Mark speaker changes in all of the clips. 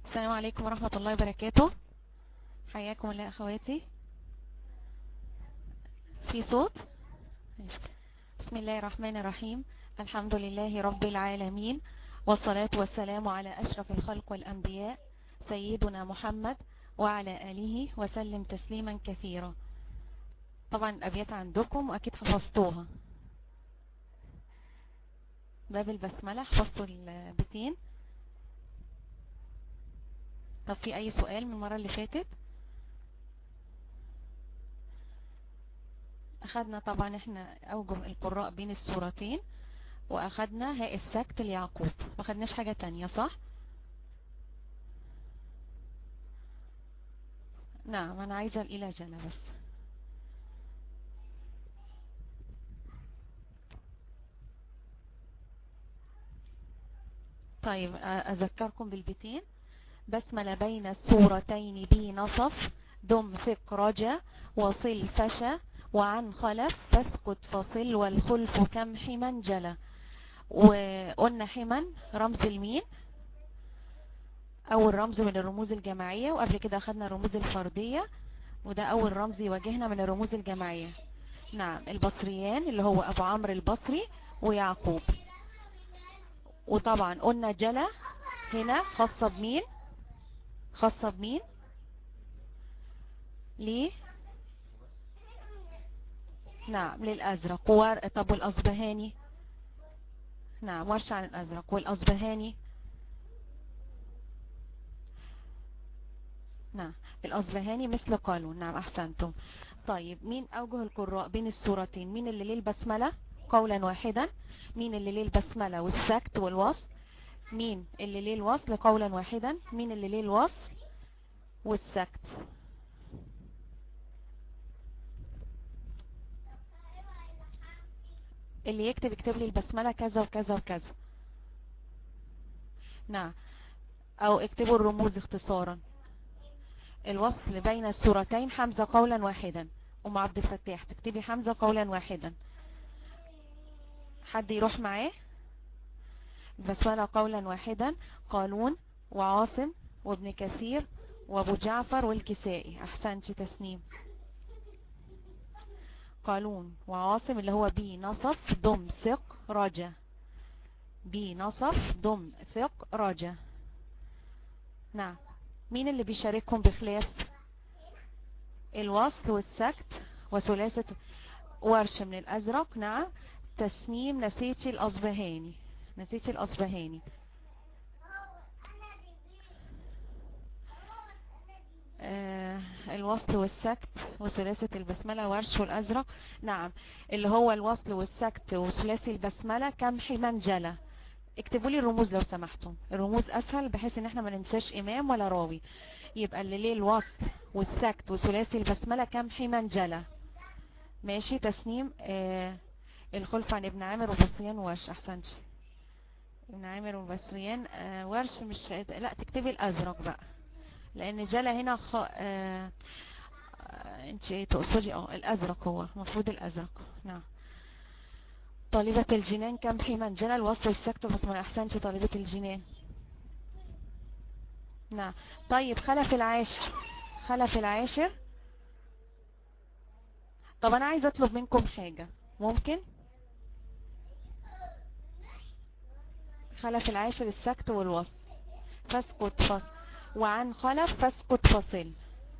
Speaker 1: السلام عليكم ورحمة الله وبركاته حياكم الله أخواتي في صوت بسم الله الرحمن الرحيم الحمد لله رب العالمين والصلاة والسلام على أشرف الخلق والأنبياء سيدنا محمد وعلى آله وسلم تسليما كثيرا طبعا الأبيات عندكم وأكيد حفظتوها باب البسملة حفظتوا البيتين طب في أي سؤال من المرة اللي فاتت أخدنا طبعا احنا أوجه القراء بين السورتين وأخدنا هاء السكت ليعقوب ما خدناش حاجة تانية صح نعم أنا عايزة الإلى جنة بس طيب أذكركم بالبيتين بسمل بين السورتين بي نصف دم ثق رجا وصل فشا وعن خلف فاسكت فصل والخلف كم حما جلا وقلنا حما رمز المين اول رمز من الرموز الجماعية وقبل كده اخدنا الرموز الفردية وده اول رمز يواجهنا من الرموز الجماعية نعم البصريان اللي هو ابو عمرو البصري ويعقوب وطبعا قلنا جلا هنا خاصة بمين خاصة بمين ليه نعم للأزرق ور... طب والأصبهاني نعم ورش عن الأزرق والأصبهاني نعم الأصبهاني مثل قالون نعم أحسنتم طيب مين أوجه القراء بين السورتين مين اللي ليه البسملة قولا واحدا مين اللي ليه البسملة والسكت والوصل مين اللي ليه الوصل قولا واحدا مين اللي ليه الوصل والسكت اللي يكتب يكتب لي البسملة كذا وكذا وكذا نعم او اكتبوا الرموز اختصارا الوصل بين السورتين حمزة قولا واحدا ام عبد الفتاح تكتبي حمزة قولا واحدا حد يروح معاه البسملة قولا واحدا قالون وعاصم وابن كثير وابو جعفر والكسائي احسنتي تسنيم قالون وعاصم اللي هو بي نصف ضم ثق رجا بي نصف ضم ثق رجا نعم مين اللي بيشاركهم بخلاف الوصل والسكت وثلاثة ورش من الازرق نعم تسنيم نسيتي الاصبهاني نسيتي الاصبهاني آه الوصل والسكت وثلاثة البسملة ورش والأزرق نعم اللي هو الوصل والسكت وثلاثي البسملة كم حمنجلة اكتبوا لي الرموز لو سمحتم الرموز أسهل بحيث ان احنا ما ننساش إمام ولا راوي يبقى اللي ليه الوصل والسكت وثلاثي البسملة كم حمنجلة ماشي تسنيم آه الخلف عن ابن عامر وبصريان وورش أحسنتي ابن عامر وبصريان آه ورش مش لا تكتبي الأزرق بقى لان جلا هنا خ... آه... آه... انت تقصدي اه الازرق هو المفروض الازرق نعم طالبة الجنان كم حيما جلا الوصل السكت بس ما احسنش طالبة الجنان نعم طيب خلف العاشر خلف العاشر طب انا عايزه اطلب منكم حاجة ممكن خلف العاشر السكت والوصل فاسكت فصل وعن خلف فاسكت فصل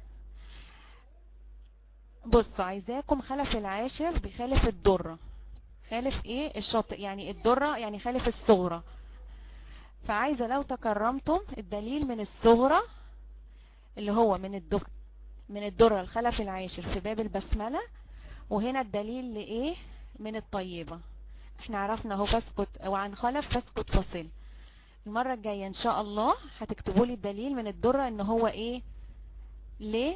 Speaker 1: بصوا عايزاكم خلف العاشر بخالف الدرة خالف ايه الشاطئ يعني الدرة يعني خالف الصغرى فعايزة لو تكرمتم الدليل من الصغرى اللي هو من الدر من الدرة الخلف العاشر في باب البسملة وهنا الدليل لايه من الطيبة احنا عرفنا اهو فاسكت وعن خلف فاسكت فصل المرة الجاية ان شاء الله هتكتبوا لي الدليل من الدرة ان هو ايه ليه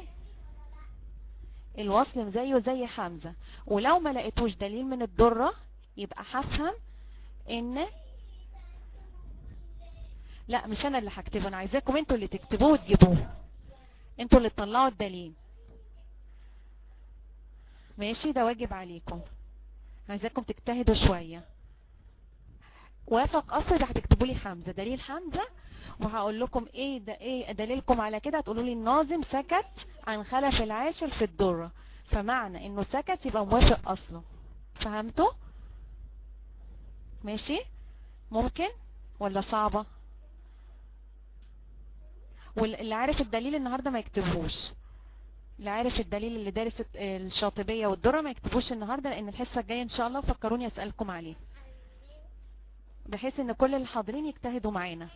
Speaker 1: الوصل زيه زي حمزة ولو ما لقيتوش دليل من الدرة يبقى هفهم ان لا مش انا اللي هكتبه انا عايزاكم انتوا اللي تكتبوه وتجيبوه انتوا اللي تطلعوا الدليل ماشي ده واجب عليكم عايزاكم تجتهدوا شوية وافق اصل يبقى هتكتبوا لي حمزة دليل حمزة وهقول لكم ايه ده ايه دليلكم على كده هتقولوا لي الناظم سكت عن خلف العاشر في الدرة فمعنى انه سكت يبقى موافق اصله فهمتوا ماشي ممكن ولا صعبة واللي عارف الدليل النهاردة ما يكتبهوش اللي عارف الدليل اللي دارس الشاطبية والدرة ما يكتبوش النهاردة لان الحصة الجاية ان شاء الله فكروني اسألكم عليه بحيث ان كل الحاضرين يجتهدوا معانا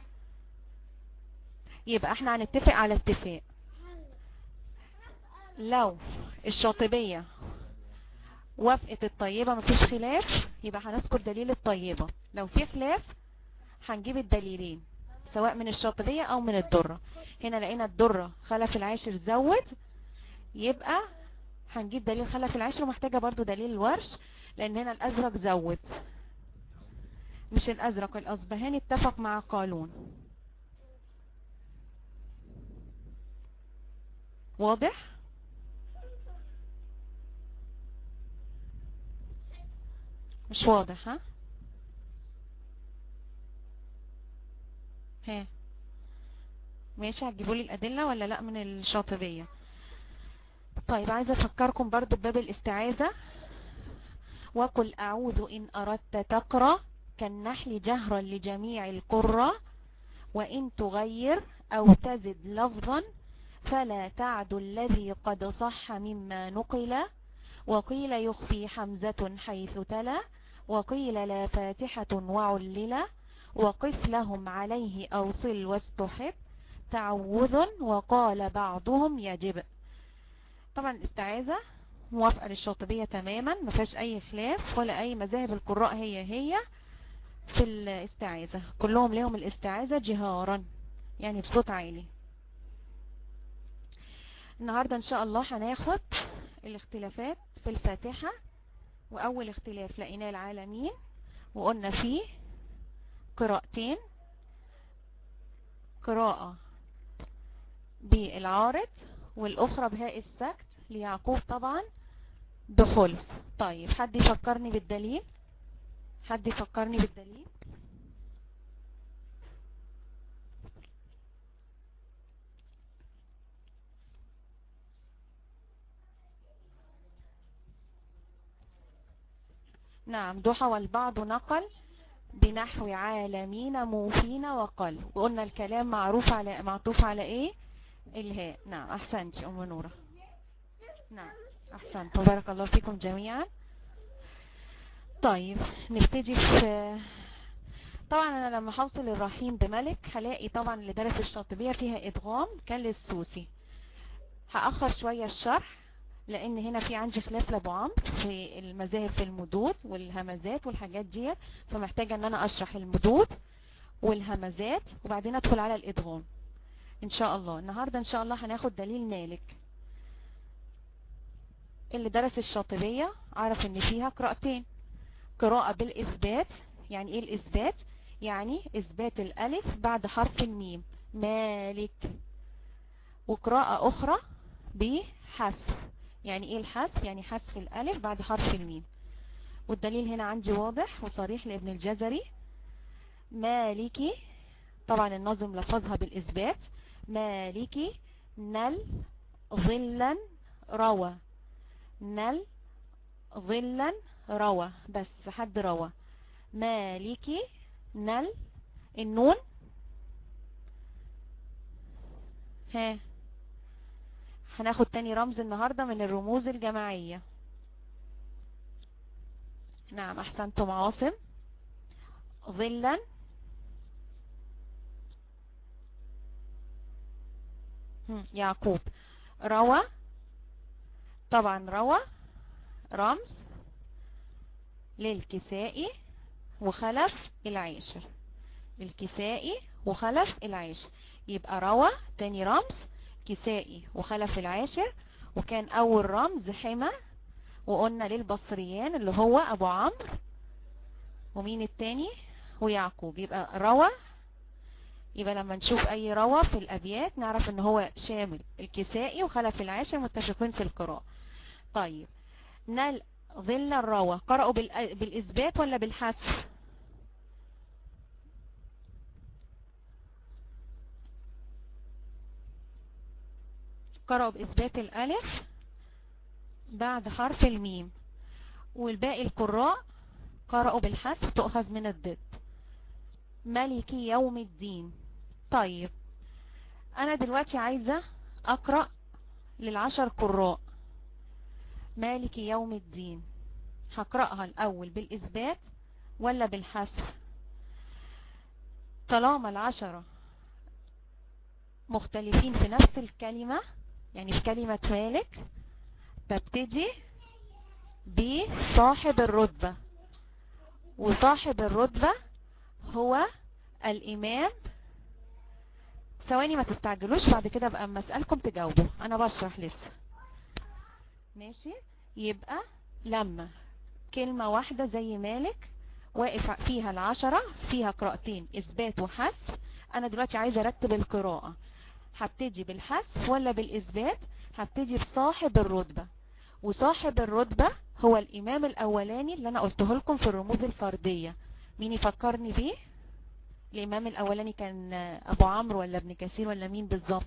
Speaker 1: يبقى احنا هنتفق على اتفاق لو الشاطبية وافقت الطيبة مفيش خلاف يبقى هنذكر دليل الطيبة لو في خلاف هنجيب الدليلين سواء من الشاطبية او من الدرة هنا لقينا الدرة خلف العاشر زود يبقى هنجيب دليل خلف العاشر ومحتاجة برضو دليل الورش لان هنا الازرق زود مش الازرق الاصبهاني اتفق مع قالون واضح مش واضح ها ها ماشي هتجيبوا لي الادله ولا لا من الشاطبيه طيب عايزه افكركم برضو بباب الاستعاذه وقل اعوذ ان اردت تقرا كالنحل جهرا لجميع القرى وان تغير او تزد لفظا فلا تعد الذي قد صح مما نقل وقيل يخفي حمزة حيث تلا وقيل لا فاتحة وعلل وقف لهم عليه أوصل واستحب تعوذ وقال بعضهم يجب طبعا الاستعاذة موافقة للشاطبية تماما ما فيهاش اي خلاف ولا اي مذاهب القراء هي هي في الاستعاذة كلهم لهم الاستعاذة جهارا يعني بصوت عالي النهاردة ان شاء الله هناخد الاختلافات في الفاتحة واول اختلاف لقيناه العالمين وقلنا فيه قراءتين قراءة بالعارض والاخرى بهاء السكت ليعقوب طبعا بخلف طيب حد يفكرني بالدليل حد يفكرني بالدليل نعم ضحى والبعض نقل بنحو عالمين موفين وقل وقلنا الكلام معروف على معطوف على ايه الهاء نعم احسنت ام نورة نعم احسنت بارك الله فيكم جميعا طيب نبتدي في طبعا انا لما هوصل الرحيم بملك هلاقي طبعا اللي درس الشاطبية فيها ادغام كان للسوسي هأخر شوية الشرح لان هنا في عندي خلاف لابو عمرو في المذاهب في المدود والهمزات والحاجات ديت فمحتاجة ان انا اشرح المدود والهمزات وبعدين ادخل على الادغام ان شاء الله النهاردة ان شاء الله هناخد دليل مالك اللي درس الشاطبية عرف ان فيها قراءتين قراءة بالاثبات يعني ايه الاثبات يعني اثبات الالف بعد حرف الميم مالك وقراءة اخرى بحذف يعني ايه الحذف يعني حذف الالف بعد حرف الميم والدليل هنا عندي واضح وصريح لابن الجزري مالكي طبعا النظم لفظها بالاثبات مالكي نل ظلا روى نل ظلا روى بس حد روى مالكي نل النون ها هناخد تاني رمز النهاردة من الرموز الجماعية نعم احسنتم عاصم ظلا يعقوب روى طبعا روى رمز للكسائي وخلف العاشر الكسائي وخلف العاشر يبقى روى تاني رمز كسائي وخلف العاشر وكان اول رمز حمى وقلنا للبصريان اللي هو ابو عمرو ومين التاني ويعقوب يبقى روى يبقى لما نشوف اي روى في الابيات نعرف ان هو شامل الكسائي وخلف العاشر متفقين في القراءة طيب نال ظل الروى قرأوا بالاثبات ولا بالحذف قرأوا بإثبات الألف بعد حرف الميم والباقي القراء قرأوا بالحذف تؤخذ من الضد ملك يوم الدين طيب أنا دلوقتي عايزة أقرأ للعشر قراء مالك يوم الدين هقرأها الأول بالإثبات ولا بالحذف طالما العشرة مختلفين في نفس الكلمة يعني في كلمة مالك ببتدي بصاحب الرتبة وصاحب الرتبة هو الإمام ثواني ما تستعجلوش بعد كده بقى اما اسالكم تجاوبوا انا بشرح لسه ماشي يبقى لما كلمة واحدة زي مالك واقف فيها العشرة فيها قراءتين اثبات وحذف انا دلوقتي عايزة ارتب القراءة هبتدي بالحذف ولا بالاثبات هبتدي بصاحب الرتبة وصاحب الرتبة هو الامام الاولاني اللي انا قلته لكم في الرموز الفردية مين يفكرني بيه الامام الاولاني كان ابو عمرو ولا ابن كثير ولا مين بالظبط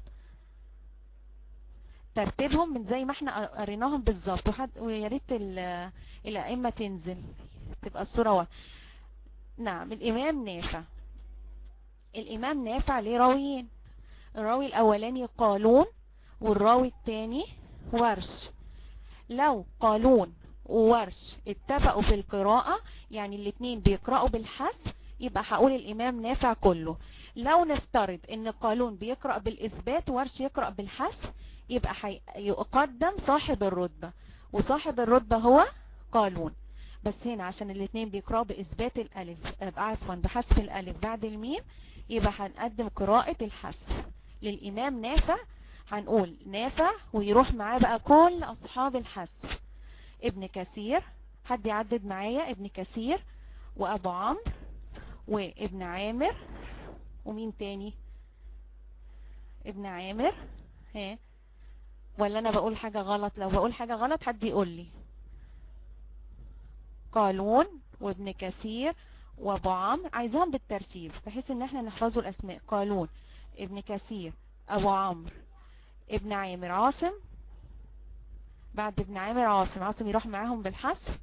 Speaker 1: ترتيبهم من زي ما احنا قريناهم بالظبط وحد ويا ريت الائمه تنزل تبقى الصوره واحده نعم الامام نافع الامام نافع ليه راويين الراوي الاولاني قالون والراوي الثاني ورش لو قالون وورش اتفقوا في القراءة يعني الاتنين بيقرأوا بالحذف يبقى هقول الامام نافع كله لو نفترض ان قالون بيقرأ بالاثبات ورش يقرأ بالحذف يبقى حي... يقدم صاحب الرتبة وصاحب الرتبة هو قالون بس هنا عشان الاثنين بيقرأوا باثبات الالف عفوا بحذف الالف بعد الميم يبقى هنقدم قراءة الحذف للامام نافع هنقول نافع ويروح معاه بقى كل اصحاب الحذف ابن كثير حد يعدد معايا ابن كثير وابو عمرو وابن عامر ومين تاني ابن عامر ها ولا انا بقول حاجة غلط لو بقول حاجة غلط حد يقول لي قالون وابن كثير وابو عمرو عايزاهم بالترتيب بحيث ان احنا نحفظوا الاسماء قالون ابن كثير ابو عمرو ابن عامر عاصم بعد ابن عامر عاصم عاصم يروح معاهم بالحذف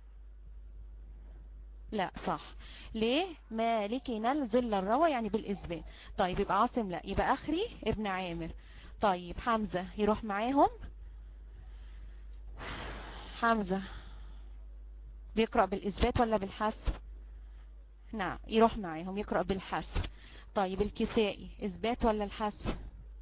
Speaker 1: لا صح ليه مالك نل ظل الروى يعني بالاثبات طيب يبقى عاصم لا يبقى اخري ابن عامر طيب حمزة يروح معاهم حمزة بيقرأ بالاثبات ولا بالحذف نعم يروح معاهم يقرأ بالحذف طيب الكسائي اثبات ولا الحذف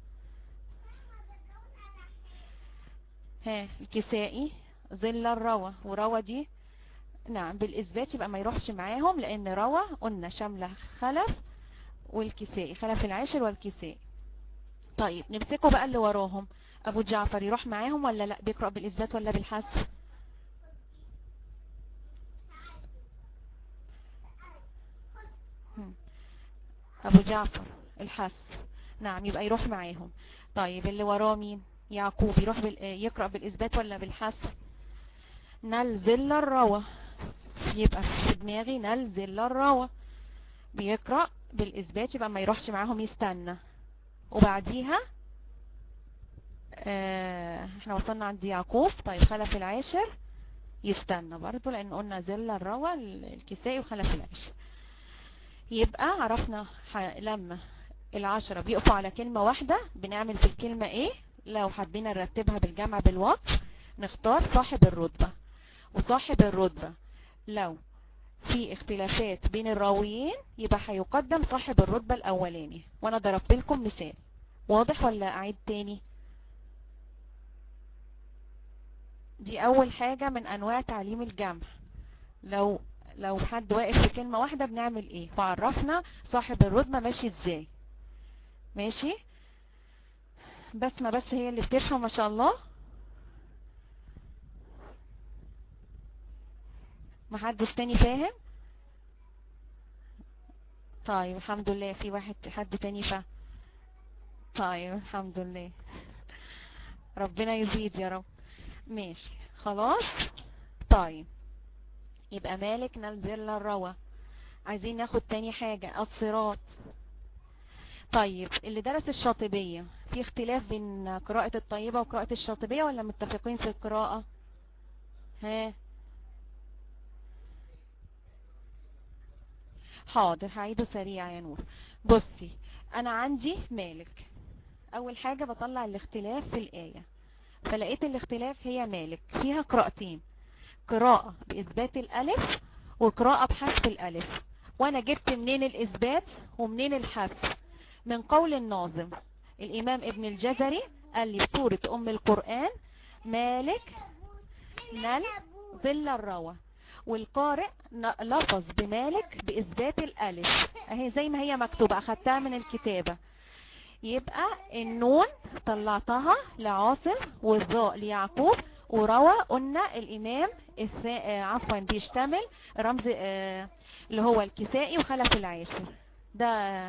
Speaker 1: ها الكسائي ظل الروى وروى دي نعم بالإثبات يبقى ما يروحش معاهم لأن روى قلنا شاملة خلف والكسائي خلف العاشر والكسائي طيب نمسكوا بقى اللي وراهم أبو جعفر يروح معاهم ولا لا بيقرأ بالإثبات ولا بالحذف أبو جعفر الحذف نعم يبقى يروح معاهم طيب اللي وراه مين يعقوب يروح بال... يقرأ بالإثبات ولا بالحذف نلزل الروى يبقى في دماغي نلزل الروى بيقرأ بالإثبات يبقى ما يروحش معاهم يستنى وبعديها اه احنا وصلنا عند يعقوب طيب خلف العاشر يستنى برضو لان قلنا زل الروى الكسائي وخلف العاشر يبقى عرفنا لما العشرة بيقفوا على كلمة واحدة بنعمل في الكلمة ايه لو حبينا نرتبها بالجمع بالوقت نختار صاحب الرتبة وصاحب الرتبة لو في اختلافات بين الراويين يبقى هيقدم صاحب الرتبة الاولاني وانا ضربت لكم مثال واضح ولا اعيد تاني دي اول حاجة من انواع تعليم الجمع لو لو حد واقف في كلمة واحدة بنعمل ايه وعرفنا صاحب الرتبة ماشي ازاي ماشي بسمة بس هي اللي بتفهم ما شاء الله محدش تاني فاهم طيب الحمد لله في واحد حد تاني فاهم طيب الحمد لله ربنا يزيد يا رب ماشي خلاص طيب يبقى مالك ننزل الروى عايزين ناخد تاني حاجة الصراط طيب اللي درس الشاطبية في اختلاف بين قراءة الطيبة وقراءة الشاطبية ولا متفقين في القراءة ها حاضر هعيده سريع يا نور بصي انا عندي مالك اول حاجة بطلع الاختلاف في الآية فلقيت الاختلاف هي مالك فيها قراءتين قراءة بإثبات الألف وقراءة بحذف الألف وانا جبت منين الإثبات ومنين الحذف من قول الناظم الإمام ابن الجزري قال لي سورة أم القرآن مالك نل ظل الروى والقارئ لفظ بمالك بإثبات الألف اهي زي ما هي مكتوبة أخدتها من الكتابة يبقى النون طلعتها لعاصم والظاء ليعقوب وروى قلنا الإمام عفوا بيشتمل رمز اللي هو الكسائي وخلف العاشر ده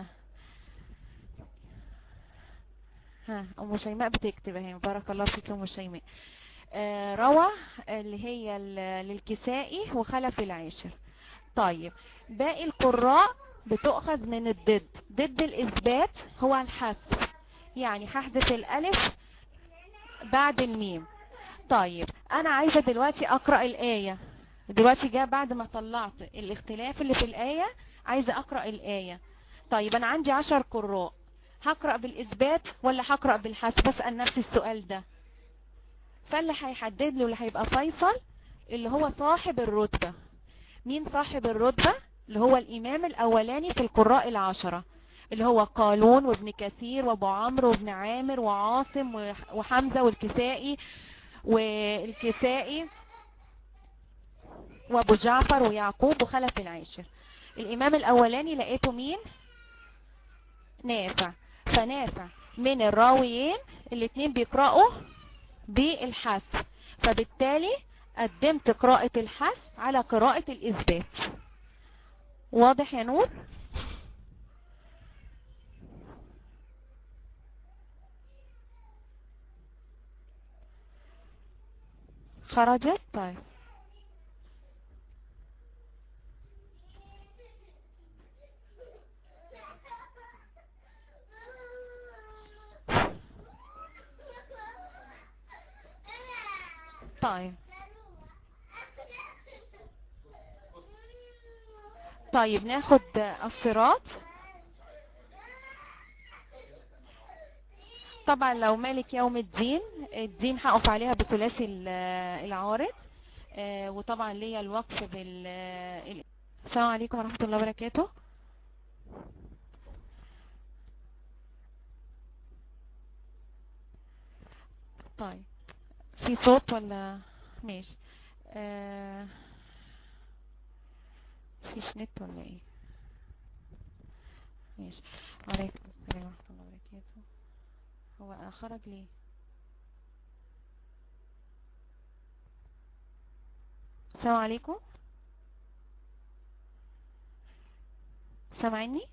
Speaker 1: ها ام شيماء بتكتب اهي بارك الله فيك ام شيماء آه روى اللي هي للكسائي وخلف العاشر طيب باقي القراء بتؤخذ من الضد ضد الاثبات هو الحذف يعني هحذف الالف بعد الميم طيب انا عايزة دلوقتي اقرأ الاية دلوقتي جاء بعد ما طلعت الاختلاف اللي في الاية عايزة اقرأ الاية طيب انا عندي عشر قراء هقرأ بالإثبات ولا هقرأ بالحذف بسأل نفسي السؤال ده فاللي هيحدد له اللي هيبقى فيصل اللي هو صاحب الرتبة مين صاحب الرتبة اللي هو الإمام الأولاني في القراء العشرة اللي هو قالون وابن كثير وابو عمرو وابن عامر وعاصم وحمزة والكسائي والكسائي وابو جعفر ويعقوب وخلف العاشر الإمام الأولاني لقيته مين نافع فنافع من الراويين الاثنين بيقرأوا بالحذف فبالتالي قدمت قراءة الحذف على قراءة الإثبات واضح يا نور خرجت طيب طيب طيب ناخد الصراط طبعا لو مالك يوم الدين الدين هقف عليها بثلاثي العارض وطبعا ليا الوقف بال السلام عليكم ورحمة الله وبركاته طيب في صوت ولا ماشي آه فيش نت ولا ايه ماشي وعليكم السلام ورحمة الله وبركاته هو خرج ليه السلام عليكم سامعيني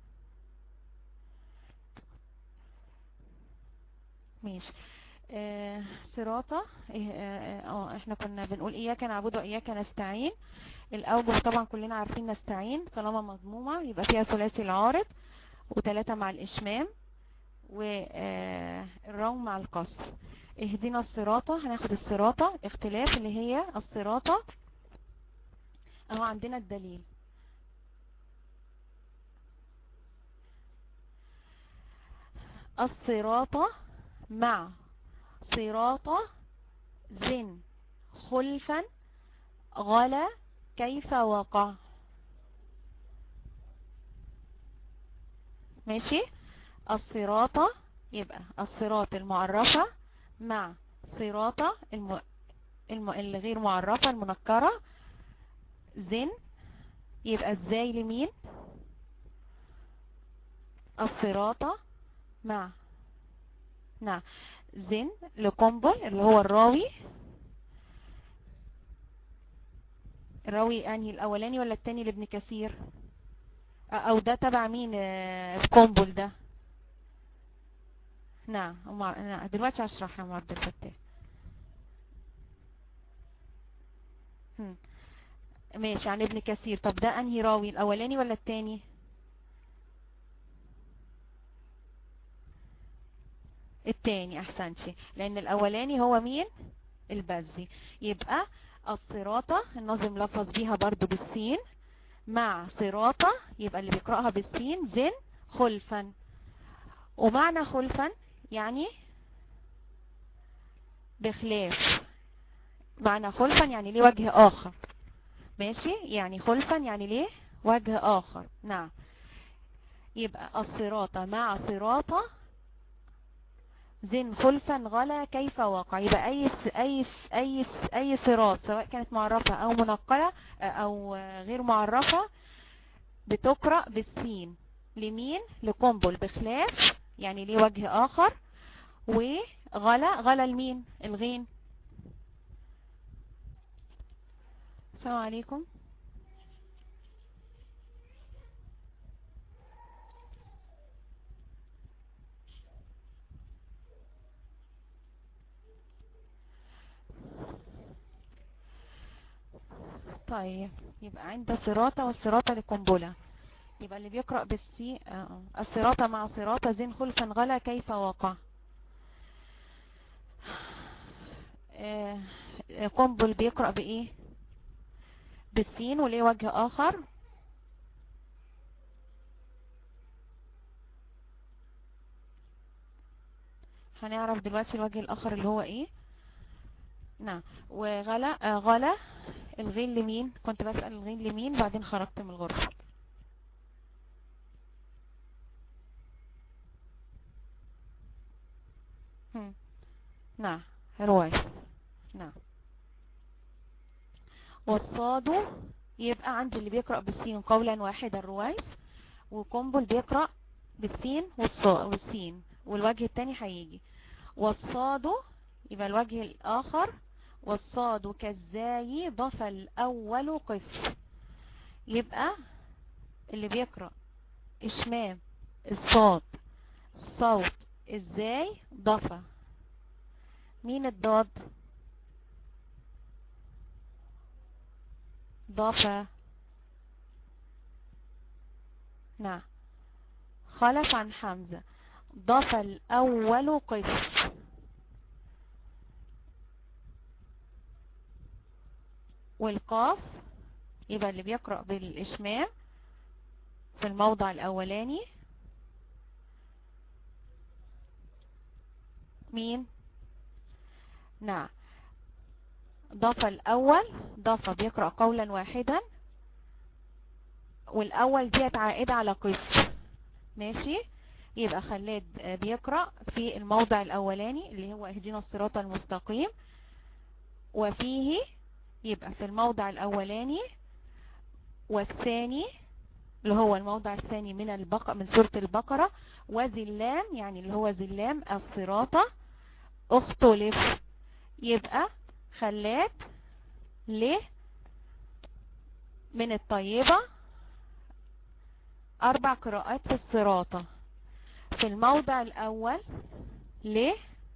Speaker 1: ماشي آه صراطة اه احنا كنا بنقول اياك نعبد واياك نستعين الاوجه طبعا كلنا عارفين نستعين طالما مضمومة يبقى فيها ثلاثي العارض وثلاثة مع الاشمام والروم مع القصر اهدنا الصراطة هناخد الصراطة اختلاف اللي هي الصراطة اهو عندنا الدليل الصراطة مع صراط زن خلفا غلا كيف وقع ماشي الصراط يبقى الصراط المعرفة مع صراط الم... الم... الغير معرفة المنكرة زن يبقى ازاي لمين الصراط مع نعم زن لقنبل اللي هو الراوي الراوي انهي الاولاني ولا التاني لابن كثير او ده تبع مين قنبل ده نعم دلوقتي هشرح يا عبد الفتاح ماشي عن ابن كثير طب ده انهي راوي الاولاني ولا التاني التاني احسنتي لان الاولاني هو مين البزي يبقى الصراطة الناظم لفظ بيها برضو بالسين مع صراطة يبقى اللي بيقرأها بالسين زن خلفا ومعنى خلفا يعني بخلاف معنى خلفا يعني ليه وجه آخر ماشي يعني خلفا يعني ليه وجه آخر نعم يبقى الصراطة مع صراطة زن خلفا غلا كيف وقع يبقى أي أي أي أي صراط سواء كانت معرفة أو منقلة أو غير معرفة بتقرأ بالسين لمين لقنبل بخلاف يعني ليه وجه آخر وغلا غلا المين الغين السلام عليكم طيب يبقى عند صراطة والصراطة لقنبلة يبقى اللي بيقرأ بالسي آه. الصراطة مع صراطة زين خلفا غلا كيف وقع آه. قنبل بيقرأ بإيه بالسين وليه وجه آخر هنعرف دلوقتي الوجه الآخر اللي هو إيه نعم وغلا آه غلا الغين لمين كنت بسأل الغين لمين بعدين خرجت من الغرفة هم. نعم روايس نعم والصاد يبقى عند اللي بيقرأ بالسين قولا واحدا روايس وقنبل بيقرأ بالسين والسين والوجه التاني هيجي والصاد يبقى الوجه الآخر والصاد كالزاي ضف الأول قف يبقى اللي بيقرأ إشمام الصاد صوت ازاي ضفة مين الضاد ضفة نعم خلف عن حمزة ضف الأول قف والقاف يبقى اللي بيقرأ بالإشمام في الموضع الأولاني مين نعم ضاف الأول ضاف بيقرأ قولا واحدا والأول ديت عائدة على قف ماشي يبقى خلاد بيقرأ في الموضع الأولاني اللي هو اهدنا الصراط المستقيم وفيه يبقى في الموضع الأولاني والثاني اللي هو الموضع الثاني من البقرة من سورة البقرة وزلام يعني اللي هو زلام الصراطة اختلف يبقى خلات ل من الطيبة أربع قراءات في الصراطة في الموضع الأول ل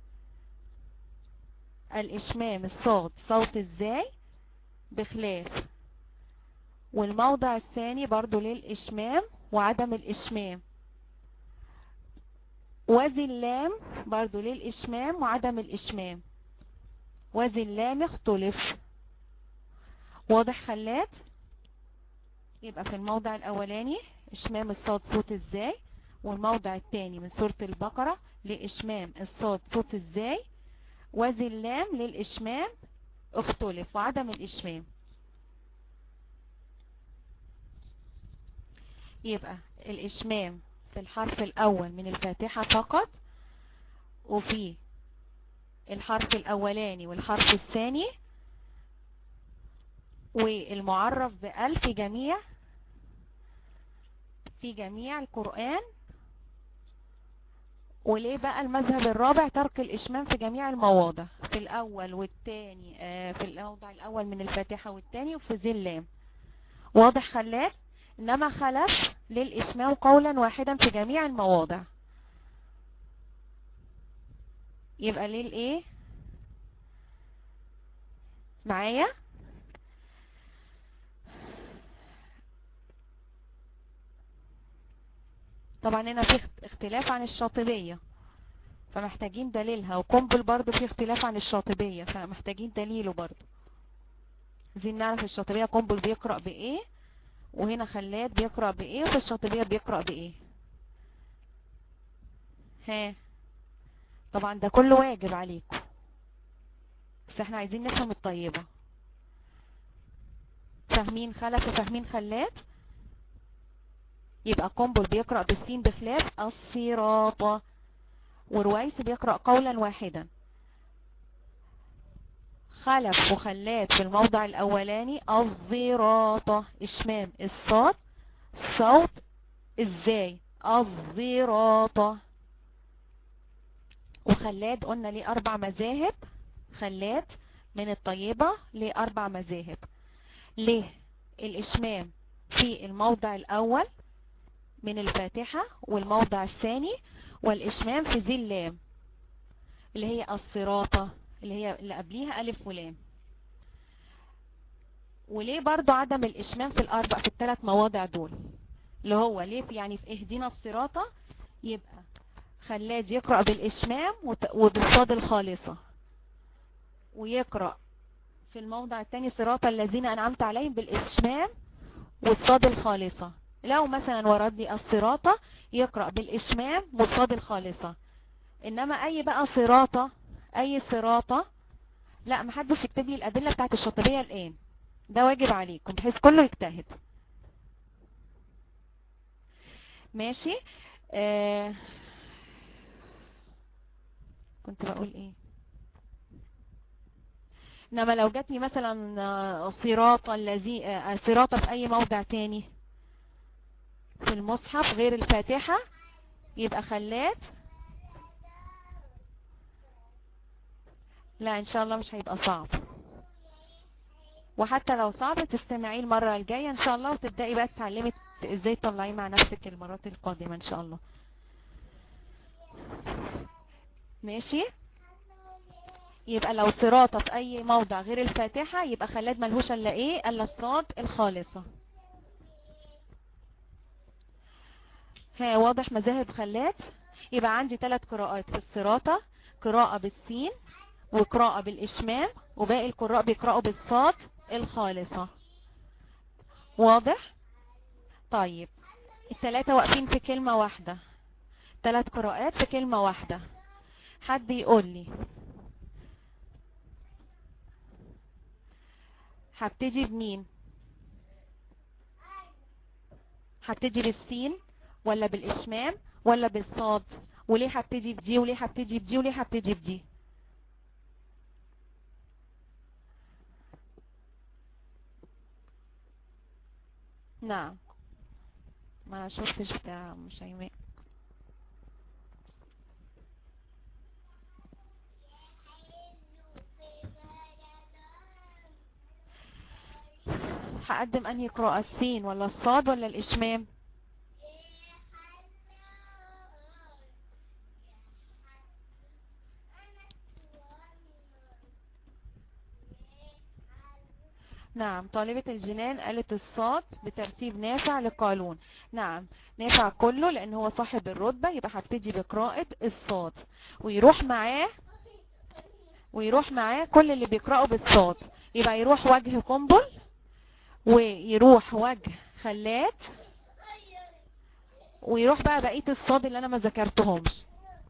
Speaker 1: الإشمام الصوت صوت ازاي بخلاف والموضع الثاني برضو للإشمام وعدم الإشمام وزي اللام برضو للإشمام وعدم الإشمام وزي اللام اختلف واضح خلات يبقى في الموضع الأولاني إشمام الصوت صوت ازاي والموضع الثاني من سورة البقرة لإشمام الصوت صوت ازاي وزي اللام للإشمام اختلف وعدم الإشمام يبقى الإشمام في الحرف الأول من الفاتحة فقط وفي الحرف الأولاني والحرف الثاني والمعرف بأل في جميع في جميع القرآن وليه بقى المذهب الرابع ترك الإشمام في جميع المواضع في الأول والثاني في الموضع الأول من الفاتحة والثاني وفي ذي اللام واضح خلاف إنما خلف للإشمام قولا واحدا في جميع المواضع يبقى ليه الايه معايا طبعا هنا في اختلاف عن الشاطبية فمحتاجين دليلها وقنبل برضو في اختلاف عن الشاطبية فمحتاجين دليله برضو عايزين نعرف الشاطبية قنبل بيقرأ بايه وهنا خلاد بيقرأ بايه وفي الشاطبية بيقرأ بايه ها طبعا ده كله واجب عليكم بس احنا عايزين نفهم الطيبة فاهمين خلف وفاهمين خلات يبقى قنبل بيقرأ بالسين بخلاف الصراط ورويس بيقرأ قولا واحدا خلف وخلات في الموضع الاولاني الزراطة اشمام الصاد صوت ازاي الزراطة وخلاد قلنا ليه اربع مذاهب خلاد من الطيبة ليه اربع مذاهب ليه الاشمام في الموضع الاول من الفاتحة والموضع الثاني والاشمام في ذي اللام اللي هي الصراطة اللي هي اللي قبليها ألف ولام وليه برضو عدم الإشمام في الأربع في الثلاث مواضع دول اللي هو ليه في يعني في اهدنا الصراطة يبقى خلاد يقرأ بالإشمام وبالصاد الخالصة ويقرأ في الموضع الثاني صراط الذين أنعمت عليهم بالإشمام والصاد الخالصة لو مثلا ورد لي الصراطة يقرأ بالإشمام والصاد الخالصة إنما أي بقى صراطة اي صراطة لا محدش يكتب لي الادلة بتاعت الشاطبية الان ده واجب عليكم بحيث كله يجتهد ماشي آه كنت بقول ايه انما لو جاتني مثلا صراطة الذي صراطة في اي موضع تاني في المصحف غير الفاتحة يبقى خلات لا ان شاء الله مش هيبقى صعب وحتى لو صعب تستمعيه المرة الجاية ان شاء الله وتبدأي بقى تتعلمي ازاي تطلعيه مع نفسك المرات القادمة ان شاء الله ماشي يبقى لو صراطة في اي موضع غير الفاتحة يبقى خلاد ملهوش الا ايه الا الصاد الخالصة ها واضح مذاهب خلاد يبقى عندي ثلاث قراءات في الصراطة قراءة بالسين وقراءة بالإشمام وباقي القراء بيقرأوا بالصاد الخالصة واضح طيب التلاتة واقفين في كلمة واحدة تلات قراءات في كلمة واحدة حد يقول لي هبتدي بمين هبتدي بالسين ولا بالإشمام ولا بالصاد وليه هبتدي بدي وليه هبتدي بدي وليه هبتدي بدي نعم ما شفتش بتاع شيماء هقدم انهي قراءة السين ولا الصاد ولا الاشمام نعم طالبة الجنان قالت الصاد بترتيب نافع لقالون نعم نافع كله لان هو صاحب الرتبة يبقى هبتدي بقراءة الصاد ويروح معاه ويروح معاه كل اللي بيقرأوا بالصاد يبقى يروح وجه قنبل ويروح وجه خلات ويروح بقى بقية الصاد اللي انا ما ذكرتهمش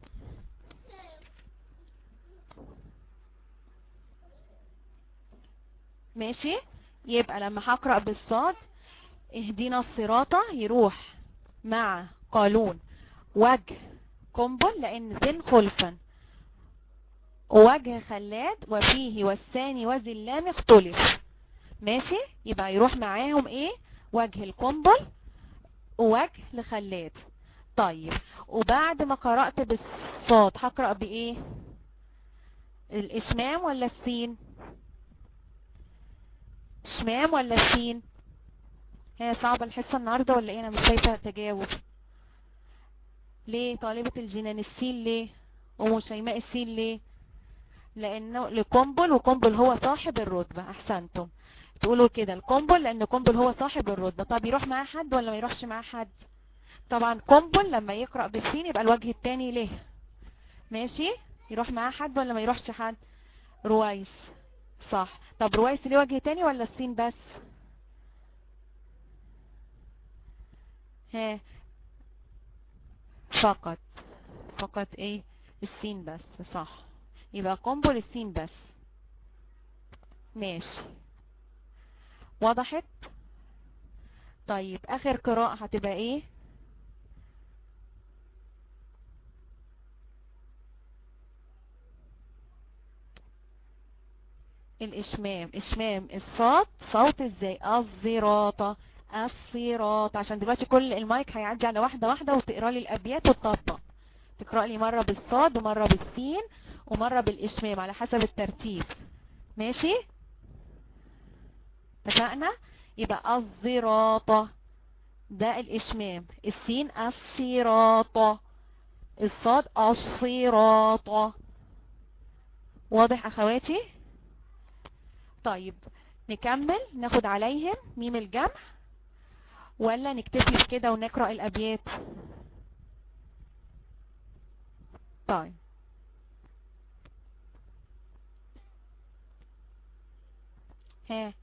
Speaker 1: ماشي يبقى لما هقرأ بالصاد اهدينا الصراطة يروح مع قالون وجه قنبل لان ذن خلفا وجه خلاد وفيه والثاني وذي اللام اختلف ماشي يبقى يروح معاهم ايه وجه القنبل ووجه لخلاد طيب وبعد ما قرأت بالصاد هقرأ بايه الاشمام ولا السين شمام ولا سين هي صعبة الحصة النهاردة ولا ايه انا مش شايفة تجاوب ليه طالبة الجنان السين ليه ام شيماء السين ليه لانه لقنبل وقنبل هو صاحب الرتبة احسنتم تقولوا كده القنبل لان قنبل هو صاحب الرتبة طب يروح معاه حد ولا ما يروحش معاه حد طبعا قنبل لما يقرأ بالسين يبقى الوجه الثاني ليه ماشي يروح معاه حد ولا ما يروحش حد رويس صح طب رويس ليه وجه تاني ولا السين بس ها فقط فقط ايه السين بس صح يبقى قنبل السين بس ماشي وضحت طيب اخر قراءة هتبقى ايه الاشمام اشمام الصوت صوت ازاي الزراطة الصراط عشان دلوقتي كل المايك هيعدي على واحدة واحدة وتقرا لي الابيات وتطبق تقرا لي مرة بالصاد ومرة بالسين ومرة بالاشمام على حسب الترتيب ماشي اتفقنا يبقى الزراطة ده الاشمام السين الصراطة الصاد الصراطة واضح اخواتي طيب نكمل ناخد عليهم ميم الجمع ولا نكتفي بكده ونقرأ الأبيات طيب ها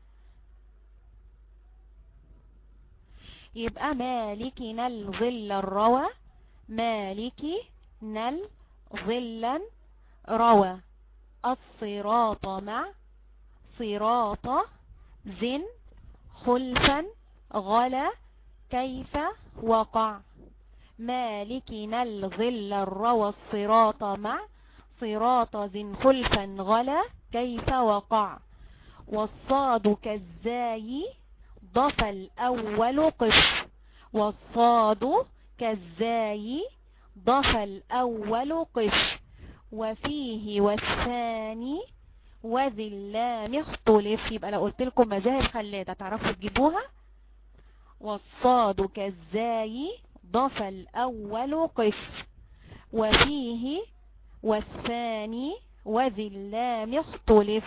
Speaker 1: يبقى مالكي نل ظل الروى مالكي نل ظلا روى الصراط مع صراط زن خلفا غلا كيف وقع مالكين الظل الروى الصراط مع صراط زن خلفا غلا كيف وقع والصاد كالزاي ضف الأول قف والصاد كالزاي ضف الأول قف وفيه والثاني وذي اللام اختلف يبقى لو قلت لكم مذاهب خلادة تعرفوا تجيبوها والصاد كالزاي ضف الأول قف وفيه والثاني وذي اللام اختلف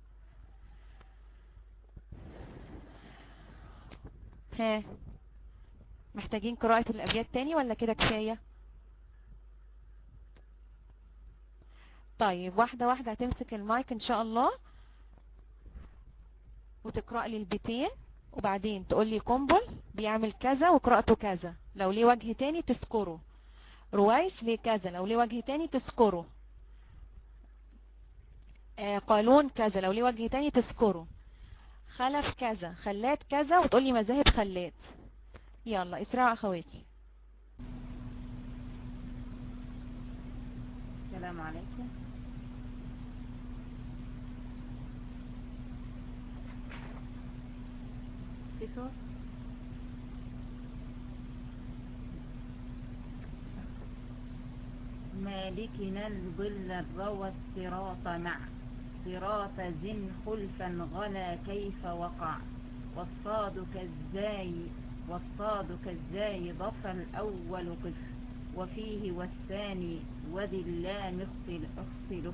Speaker 1: ها محتاجين قراءة الأبيات تاني ولا كده كفاية طيب واحدة واحدة هتمسك المايك ان شاء الله وتقرأ لي البيتين وبعدين تقول لي قنبل بيعمل كذا وقراءته كذا لو ليه وجه تاني تذكره روايس ليه كذا لو ليه وجه تاني تذكره آه قالون كذا لو ليه وجه تاني تذكره خلف كذا خلات كذا وتقول لي مذاهب خلات يلا اسرعوا اخواتي
Speaker 2: السلام عليكم في صوت مالكنا الظل الروى الصراط مع صراط زن خلفا غلا كيف وقع والصاد كالزاي والصاد كالزاي ضف الأول قف وفيه والثاني وذي اللام اختل- اختلف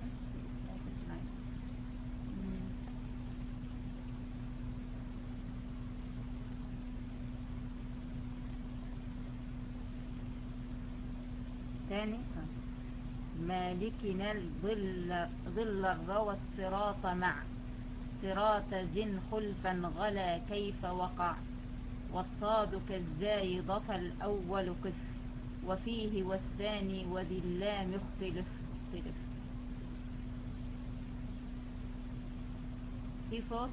Speaker 2: ثاني مالكنا الظل ظل الروى الصراط مع صراط زن خلفا غلا كيف وقع والصاد كالزاي ضف الأول قف وفيه والثاني وذي اللام اختلف اختلف في صوت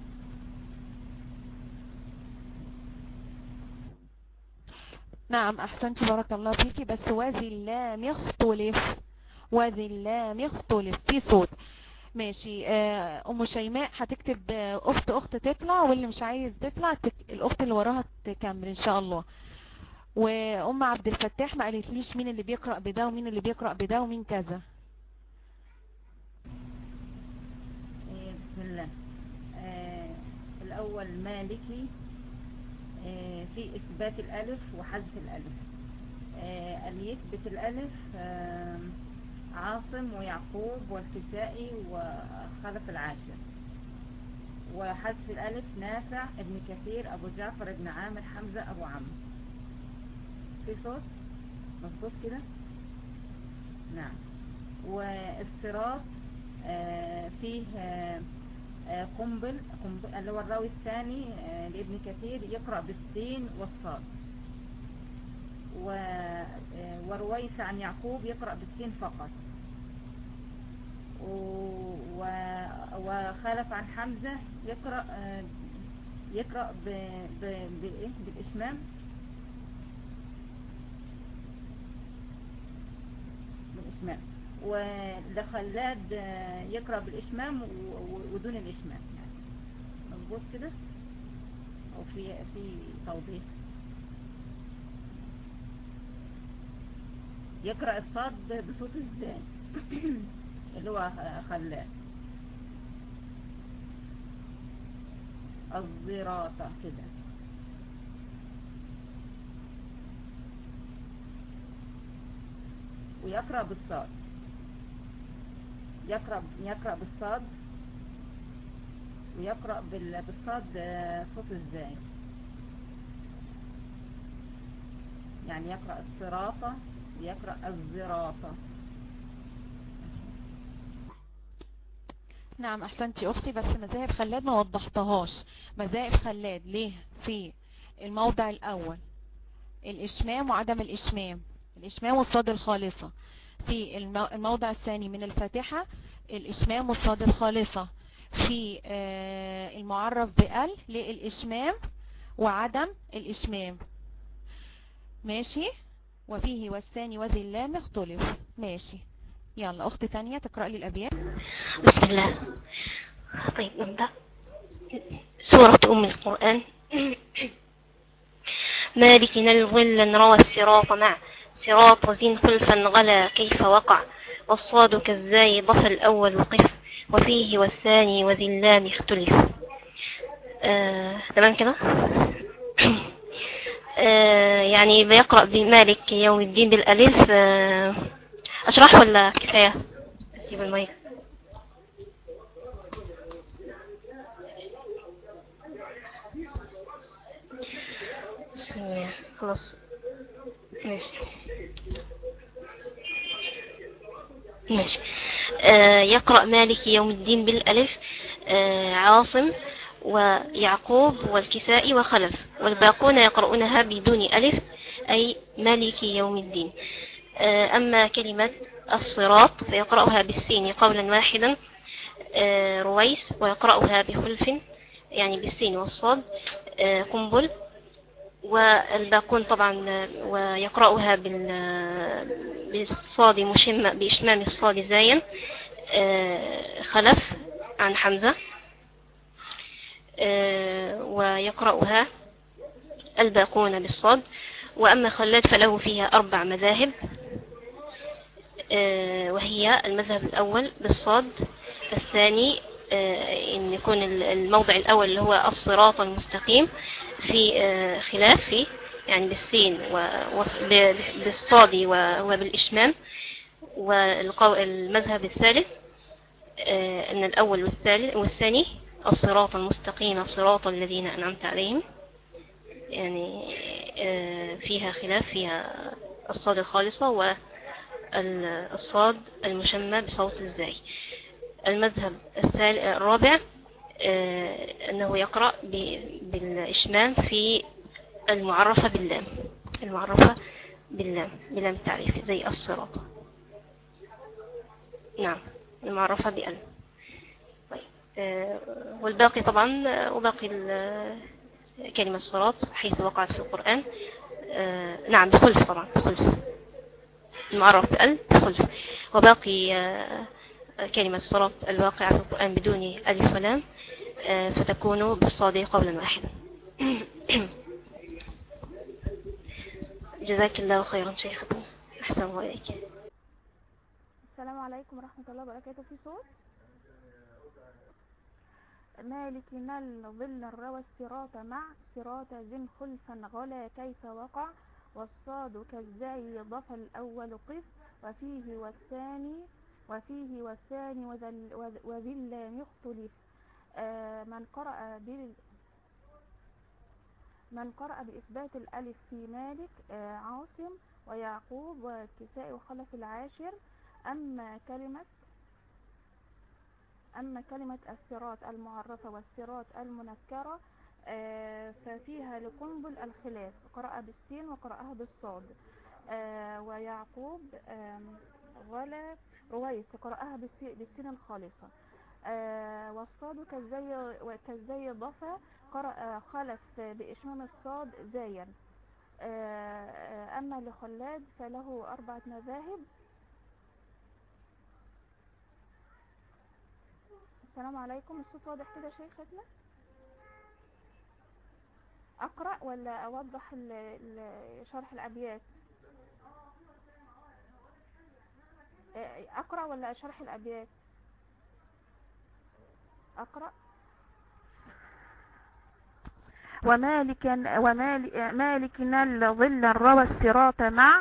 Speaker 1: نعم احسنتي بارك الله فيكي بس وذي اللام يختلف وذي اللام يختلف في صوت ماشي آه، ام شيماء هتكتب آه، اخت اخت تطلع واللي مش عايز تطلع تك... الاخت اللي وراها تكمل ان شاء الله وام عبد الفتاح ما قالتليش مين اللي بيقرأ بده ومين اللي بيقرأ بده ومين كذا
Speaker 2: إيه، بسم الله آه الأول مالكي آه في إثبات الألف وحذف الألف آه اللي يثبت الألف آه عاصم ويعقوب والكسائي وخلف العاشر وحذف الألف نافع ابن كثير أبو جعفر ابن عامر حمزة أبو عمرو في صوت مظبوط كده نعم والصراط آه، فيه آه، آه، قنبل قنبل- اللي هو الراوي الثاني آه، لابن كثير يقرأ بالسين والصاد و- آه، ورويس عن يعقوب يقرأ بالسين فقط و- و- وخالف عن حمزة يقرأ آه، يقرأ ب- ب- بإيه؟ بالإشمام بالإشمام ولخلاد آه، يقرأ بالإشمام و- و- ودون الإشمام يعني مظبوط كده أو في في توضيح يقرأ الصاد بصوت ازاي اللي هو خلاد الزراطة كده ويقرأ بالصاد يقرأ يقرأ بالصاد ويقرأ بال- بالصاد آه، صوت ازاي يعني يقرأ الصراطة ويقرأ الزراطة
Speaker 1: نعم احسنتي اختي بس مذاهب خلاد ما وضحتهاش مذاهب خلاد ليه في الموضع الاول الاشمام وعدم الاشمام الاشمام والصاد الخالصة في المو- الموضع الثاني من الفاتحة الاشمام والصاد الخالصة في آه، المعرف بال للاشمام وعدم الاشمام ماشي وفيه والثاني وذي اللام اختلف ماشي يلا اخت تانية تقرأ لي الابيات
Speaker 3: بسم الله طيب نبدأ سورة أم القرآن مالك الظل روى الصراط مع صراط زين خلفا غلا كيف وقع والصاد كالزاي ضف الأول قف وفيه والثاني وذي اللام اختلف آه، تمام كده آه، يعني بيقرأ بمالك يوم الدين بالألف آه، أشرح ولا كفاية أسيب المايك بسم الله خلاص ماشي ماشي آه يقرأ مالك يوم الدين بالألف آه عاصم ويعقوب والكسائي وخلف والباقون يقرؤونها بدون ألف أي مالك يوم الدين آه أما كلمة الصراط فيقرأها بالسين قولا واحدا آه رويس ويقرأها بخلف يعني بالسين والصاد آه قنبل والباقون طبعا آه، ويقرأها بال- بالصاد مشم بإشمام الصاد زايا آه، خلف عن حمزة آه، ويقرأها الباقون بالصاد وأما خلاد فله فيها أربع مذاهب آه، وهي المذهب الأول بالصاد الثاني آه، إن يكون ال- الموضع الأول اللي هو الصراط المستقيم في آه، خلاف فيه يعني بالسين و- و- ب- بالصاد و- وبالإشمام والمذهب الثالث آه، أن الأول والثالث والثاني الصراط المستقيم صراط الذين أنعمت عليهم يعني آه، فيها خلاف فيها الصاد الخالصة والصاد المشمى بصوت الزاي المذهب الثالث الرابع آه، أنه يقرأ ب- بالإشمام في المعرفة باللام المعرفة باللام بلام التعريف زي الصراط نعم المعرفة بأل طيب آه، والباقي طبعا آه، وباقي ال- كلمة الصراط حيث وقعت في القرآن آه، نعم بخلف طبعا بخلف المعرف بأل بخلف وباقي آه، كلمة الصراط الواقعة في القرآن بدون ألف ولام آه، فتكون بالصاد قولا واحدا جزاك الله خيرا شيخنا أحسن الله إليك
Speaker 4: السلام عليكم ورحمة الله وبركاته في صوت مالك نل ظل روى الصراط مع صراط زن خلفا غلا كيف وقع والصاد كالزاي ضف الأول قف وفيه والثاني وفيه والثاني وذل- وذ- وذي اللام يختلف آه، من قرأ بال من قرأ بإثبات الألف في مالك آه، عاصم ويعقوب والكساء وخلف العاشر أما كلمة أما كلمة الصراط المعرفة والصراط المنكرة آه، ففيها لقنبل الخلاف قرأ بالسين وقرأها بالصاد آه، ويعقوب آم، غلا رويس قرأها بالسي- بالسين الخالصة آه، والصاد كالزي وكالزي ضفا قرأ خلف بإشمام الصاد زايا آه، آه، أما لخلاد فله أربعة مذاهب السلام عليكم الصوت واضح كده شيختنا أقرأ ولا أوضح ال- ال- شرح الأبيات آه، أقرأ ولا أشرح الأبيات أقرأ ومالكا ومال مالكنا الظل روى الصراط مع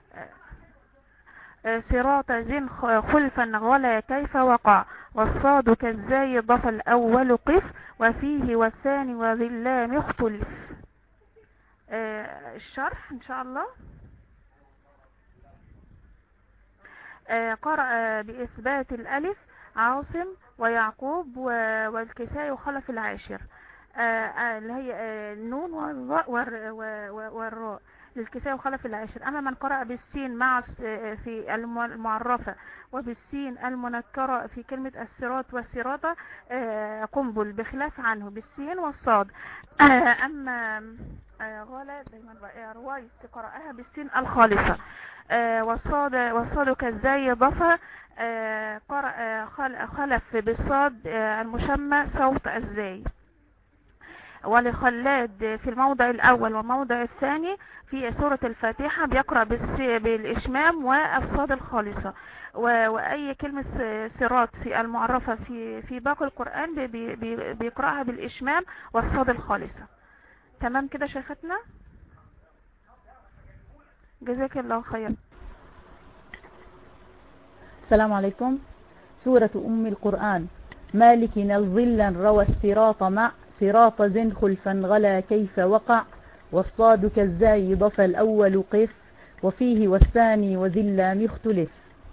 Speaker 4: آه، صراط زن خ- خلفا غلا كيف وقع والصاد كالزاي ضف الأول قف وفيه والثاني وذلان اختلف آه، الشرح إن شاء الله آه، قرأ بإثبات الألف عاصم ويعقوب و- والكسائي وخلف العاشر آه، آه، اللي هي آه، النون والظاء والر- و- و- والراء للكسائي وخلف العاشر أما من قرأ بالسين مع الس- آه، في الم- المعرفة وبالسين المنكرة في كلمة الصراط والصراطة آه، قنبل بخلاف عنه بالسين والصاد آه، أما آه، غالة دايما بقى روايس قرأها بالسين الخالصة آه، والصاد والصاد كالزاي ضفا آه، قرأ آه، خل- خلف بالصاد آه، المشمى صوت الزاي ولخلاد في الموضع الأول والموضع الثاني في سورة الفاتحة بيقرأ بالس- بالإشمام والصاد الخالصة و- وأي كلمة س- صراط في المعرفة في في باقي القرآن بي- بي- بي- بيقرأها بالإشمام والصاد الخالصة تمام كده شيختنا جزاك الله خير
Speaker 5: السلام عليكم سورة أم القرآن مالكنا الظل روى الصراط مع صراط زن خلفا غلا كيف وقع والصاد كالزاي ضف الأول قف وفيه والثاني وذلا مختلف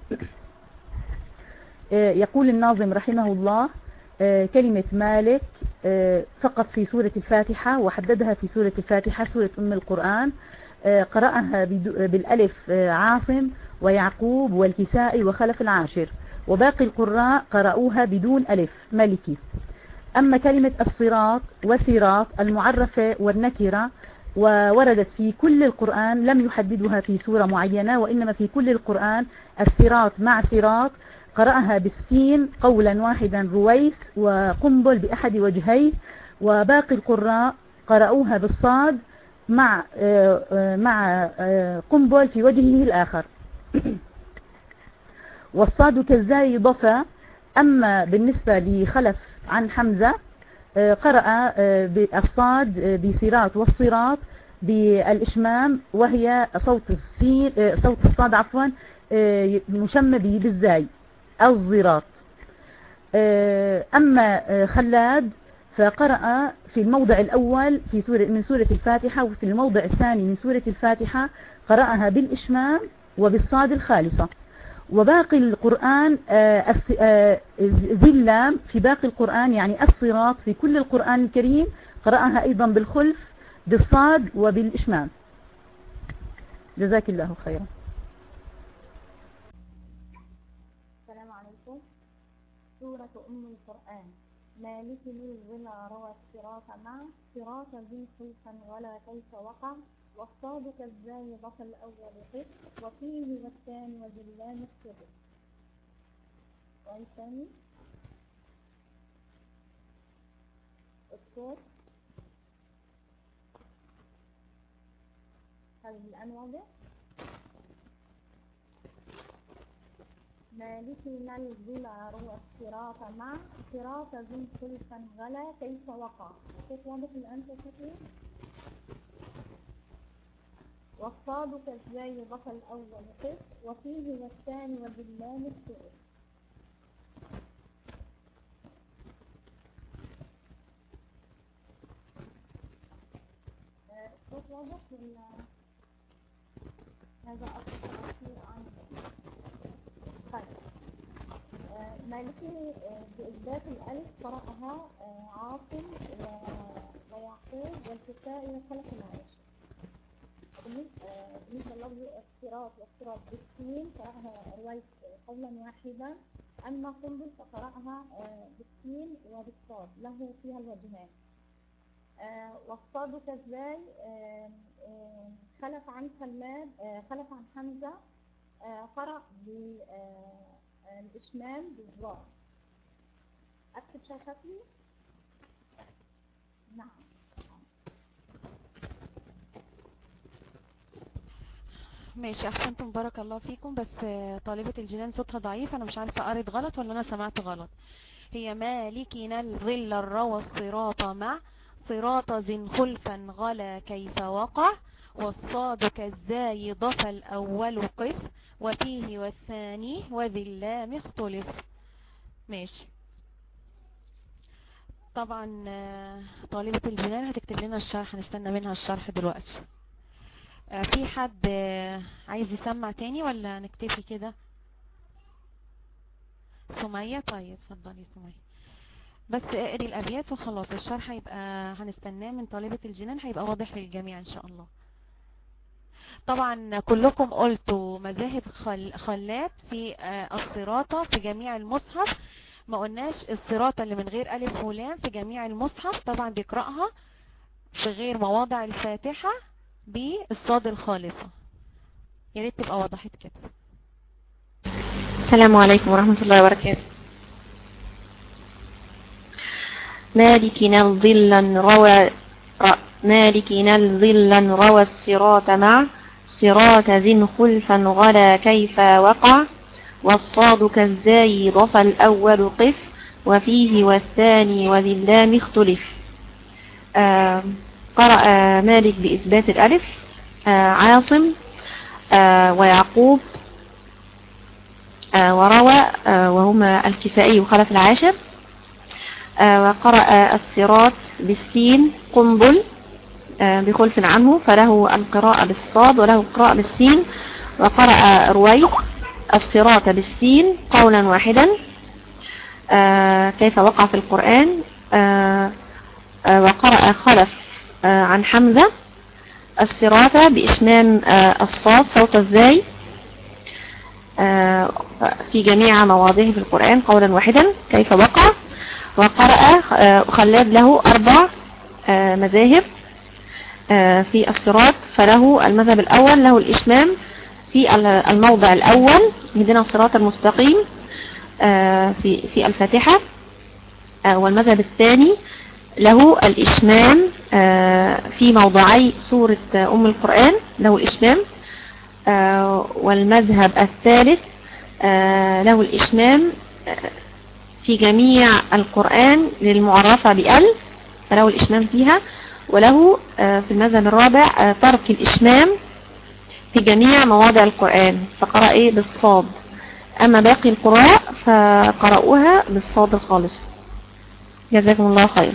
Speaker 5: آه، يقول الناظم رحمه الله آه، كلمة مالك آه، فقط في سورة الفاتحة وحددها في سورة الفاتحة سورة أم القرآن آه، قرأها بدو- بالألف آه، عاصم ويعقوب والكسائي وخلف العاشر وباقي القراء قرأوها بدون ألف ملكي أما كلمة الصراط وصراط المعرفة والنكرة ووردت في كل القرآن لم يحددها في سورة معينة وإنما في كل القرآن الصراط مع صراط قرأها بالسين قولا واحدا رويس وقنبل بأحد وجهيه وباقي القراء قرأوها بالصاد مع آه، آه، مع آه، قنبل في وجهه الآخر والصاد كالزاي ضفا أما بالنسبة لخلف عن حمزة آه، قرأ آه، بالصاد آه، بصراط والصراط بالإشمام وهي صوت السين آه، صوت الصاد عفوا آه، مشمى به بالزاي الزراط آه، أما آه، خلاد فقرأ في الموضع الأول في سورة من سورة الفاتحة وفي الموضع الثاني من سورة الفاتحة قرأها بالإشمام وبالصاد الخالصة وباقي القرآن آه، الس- آه، ذي اللام في باقي القرآن يعني الصراط في كل القرآن الكريم قرأها أيضا بالخلف بالصاد وبالإشمام جزاك الله خيرا
Speaker 4: السلام عليكم سورة أم القرآن مالك الظلا روى الصراط مع صراط ذي خلفا ولا كيف وقع والصاد كالزاي ضف الأول قف وفيه والثاني وذلان السبع والثاني الصوت هل الآن واضح؟ مالكنا الظلع روى الصراط مع صراط ذي خلفا غلا كيف وقع كيف واضح الآن تستطيع والصاد كالزاي ضف الأول قف وفيه والثاني وذلان السؤال آه، الصوت واضح ولا هذا أكثر تأثير عن طيب
Speaker 6: مالكي آه، بإثبات الألف قرأها آه، عاصم و- ويعقوب والكسائي وخلف العاشر بالنسبة آه، بالنسبة للفظ الصراط والصراط بالسين قرأها رويس قولا واحدا أما قنبل فقرأها آه، بالسين وبالصاد له فيها الوجهان آه، والصاد كالزاي آه، آه، خلف عن سلمان آه، خلف عن حمزة آه، قرأ بالإشمام بالظاء أكتب شاشتي نعم
Speaker 1: ماشي احسنتم بارك الله فيكم بس آه، طالبة الجنان صوتها ضعيف انا مش عارفة قريت غلط ولا انا سمعت غلط هي مالكنا الظل الروى الصراط مع صراط ذي خلفا غلا كيف وقع والصاد كالزاي ضف الاول قف وفيه والثاني وذي اللام اختلف ماشي طبعا آه، طالبة الجنان هتكتب لنا الشرح هنستنى منها الشرح دلوقتي آه، في حد آه، عايز يسمع تاني ولا نكتفي كده سمية طيب اتفضلي سمية بس اقري الابيات وخلاص الشرح هيبقى هنستناه من طالبة الجنان هيبقى واضح للجميع ان شاء الله طبعا كلكم قلتوا مذاهب خل... خلات في آه، الصراطة في جميع المصحف ما قلناش الصراطة اللي من غير ألف ولام في جميع المصحف طبعا بيقرأها في غير مواضع الفاتحة بالصاد الخالصة يا ريت تبقى وضحت كده
Speaker 3: السلام عليكم ورحمة الله وبركاته مالكنا الظلا روى ر- مالكنا الظلا روى الصراط مع صراط ذي خلفا غلا كيف وقع والصاد كالزاي ضف الأول قف وفيه والثاني وذي اللام اختلف آه قرأ مالك بإثبات الألف آه عاصم آه ويعقوب آه، وروى آه، وهما الكسائي وخلف العاشر آه، وقرأ الصراط بالسين قنبل آه، بخلف عنه فله القراءة بالصاد وله القراءة بالسين وقرأ رويس الصراط بالسين قولا واحدا آه، كيف وقع في القرآن آه، آه، وقرأ خلف آه، عن حمزة الصراط بإشمام آه، الصاد صوت الزاي آه، في جميع مواضعه في القرآن قولا واحدا كيف وقع وقرأ آه، خلاد له أربع آه، مذاهب آه، في الصراط فله المذهب الأول له الإشمام في ال- الموضع الأول اهدنا الصراط المستقيم آه، في في الفاتحة آه، والمذهب الثاني له الإشمام آه، في موضعي سورة آه، أم القرآن له الإشمام آه، والمذهب الثالث آه، له الإشمام آه، في جميع القرآن للمعرفة بأل فله الإشمام فيها وله آه، في المذهب الرابع آه، ترك الإشمام في جميع مواضع القرآن فقرأ إيه بالصاد أما باقي القراء فقرأوها بالصاد الخالص جزاكم الله خير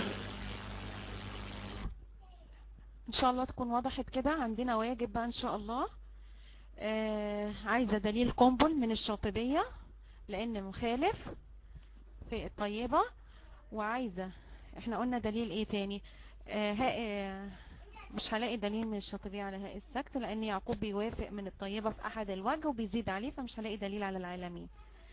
Speaker 1: ان شاء الله تكون وضحت كده عندنا واجب بقى ان شاء الله آه عايزة دليل قنبل من الشاطبية لان مخالف في الطيبة وعايزة احنا قلنا دليل ايه تاني آه هاء آه مش هلاقي دليل من الشاطبية على هاء السكت لان يعقوب بيوافق من الطيبة في احد الوجه وبيزيد عليه فمش هلاقي دليل على العالمين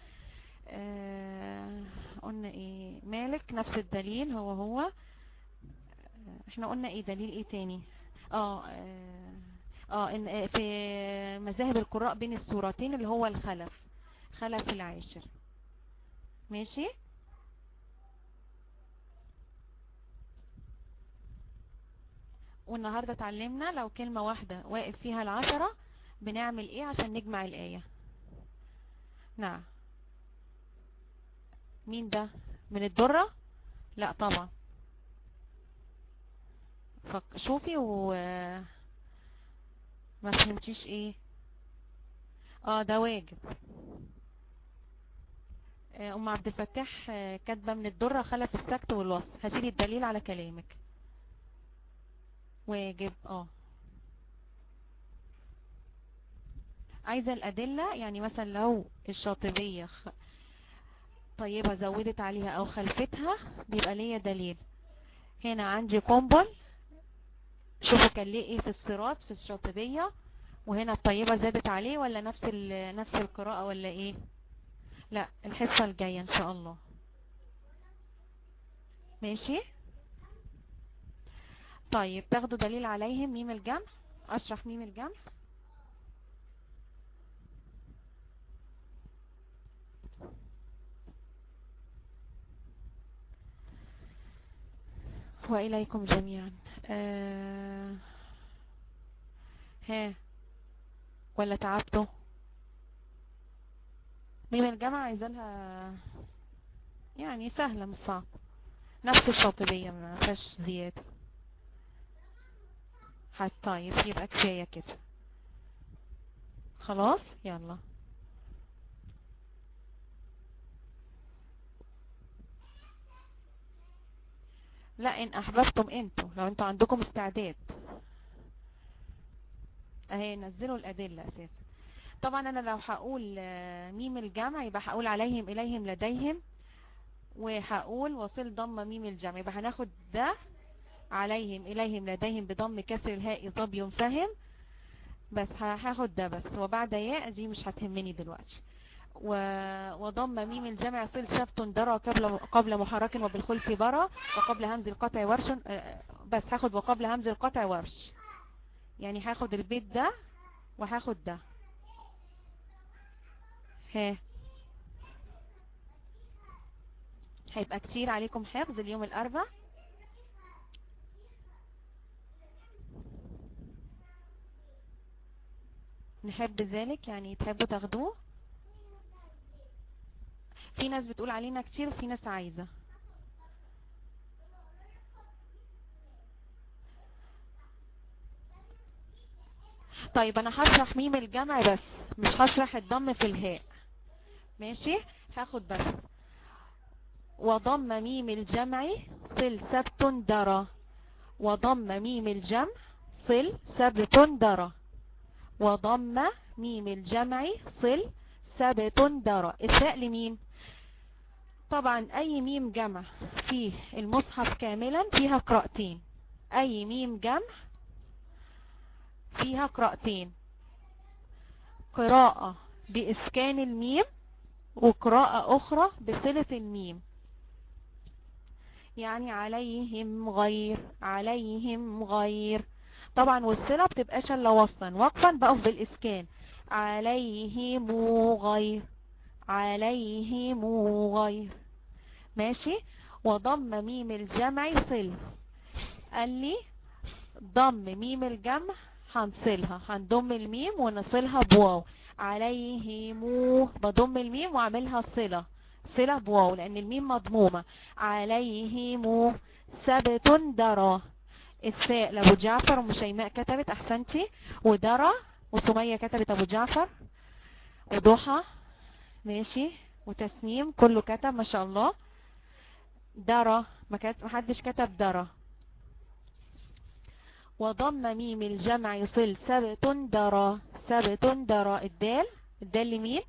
Speaker 1: آه قلنا ايه مالك نفس الدليل هو هو احنا قلنا ايه دليل ايه تاني اه اه, آه ان آه، في مذاهب القراء بين السورتين اللي هو الخلف خلف العاشر ماشي والنهاردة اتعلمنا لو كلمة واحدة واقف فيها العشرة بنعمل ايه عشان نجمع الآية نعم مين ده من الدرة لا طبعا فك... شوفي و ما فهمتيش ايه اه ده واجب آه، ام عبد الفتاح آه، كاتبه من الدره خلف السكت والوصف هاتيلي الدليل على كلامك واجب اه عايزه الادله يعني مثلا لو الشاطبيه خ... الطيبة زودت عليها او خلفتها بيبقى ليا دليل هنا عندي قنبل شوفوا كان ليه ايه في الصراط في الشاطبية وهنا الطيبة زادت عليه ولا نفس ال- نفس القراءة ولا ايه لا الحصة الجاية ان شاء الله ماشي طيب تاخدوا دليل عليهم ميم الجمع اشرح ميم الجمع وإليكم جميعا آه... ها ولا تعبتوا ميم الجمع عايزة لها يعني سهلة مش صعب نفس الشاطبية ما فيهاش زيادة حتى طيب يبقى كفاية كده خلاص يلا لا ان احببتم انتوا لو انتوا عندكم استعداد اهي نزلوا الادلة اساسا طبعا انا لو هقول آه، ميم الجمع يبقى هقول عليهم اليهم لديهم وهقول وصل ضم ميم الجمع يبقى هناخد ده عليهم اليهم لديهم بضم كسر الهاء ضب ينفهم بس ه- هاخد ده بس وبعد ياء دي مش هتهمني دلوقتي و... وضم ميم الجمع صل سبت درى قبل قبل محرك وبالخلف برى وقبل همز القطع ورش آه، بس هاخد وقبل همز القطع ورش يعني هاخد البيت ده وهاخد ده ها هيبقى كتير عليكم حفظ اليوم الاربع نحب ذلك يعني تحبوا تاخدوه في ناس بتقول علينا كتير وفي ناس عايزة طيب انا هشرح ميم الجمع بس مش هشرح الضم في الهاء ماشي هاخد بس وضم ميم الجمع صل سبت درى وضم ميم الجمع صل سبت درى وضم ميم الجمع صل سبت درى الثاء لمين طبعا اي ميم جمع في المصحف كاملا فيها قراءتين اي ميم جمع فيها قراءتين قراءة بإسكان الميم وقراءة أخرى بصلة الميم يعني عليهم غير عليهم غير طبعا والصلة بتبقاش الا وصلا وقفا بقف بالإسكان عليهم غير عليهم غير ماشي وضم ميم الجمع صل قال لي ضم ميم الجمع هنصلها هنضم الميم ونصلها بواو عليهم بضم الميم واعملها صلة صلة بواو لان الميم مضمومة عليهم سبت درى الثاء لابو جعفر ومشيماء كتبت احسنتي ودرى وسمية كتبت ابو جعفر وضحى ماشي وتسنيم كله كتب ما شاء الله درى ما كت- محدش كتب درى وضم ميم الجمع صل سبت درى سبت درى الدال الدال لمين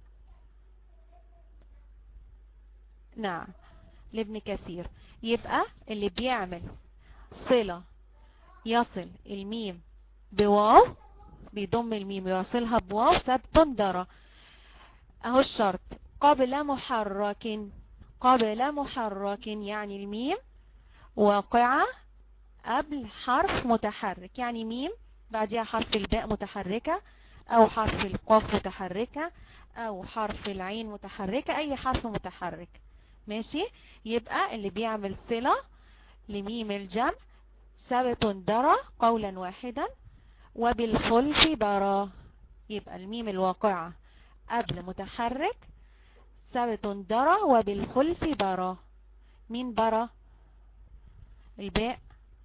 Speaker 1: نعم لابن كثير يبقى اللي بيعمل صلة يصل الميم بواو بيضم الميم ويصلها بواو سبت درى اهو الشرط قبل محرك قبل محرك يعني الميم واقعة قبل حرف متحرك يعني ميم بعدها حرف الباء متحركة او حرف القاف متحركة او حرف العين متحركة اي حرف متحرك ماشي يبقى اللي بيعمل صلة لميم الجمع سبت درى قولا واحدا وبالخلف برا يبقى الميم الواقعة قبل متحرك سبت درى وبالخلف برا مين برا الباء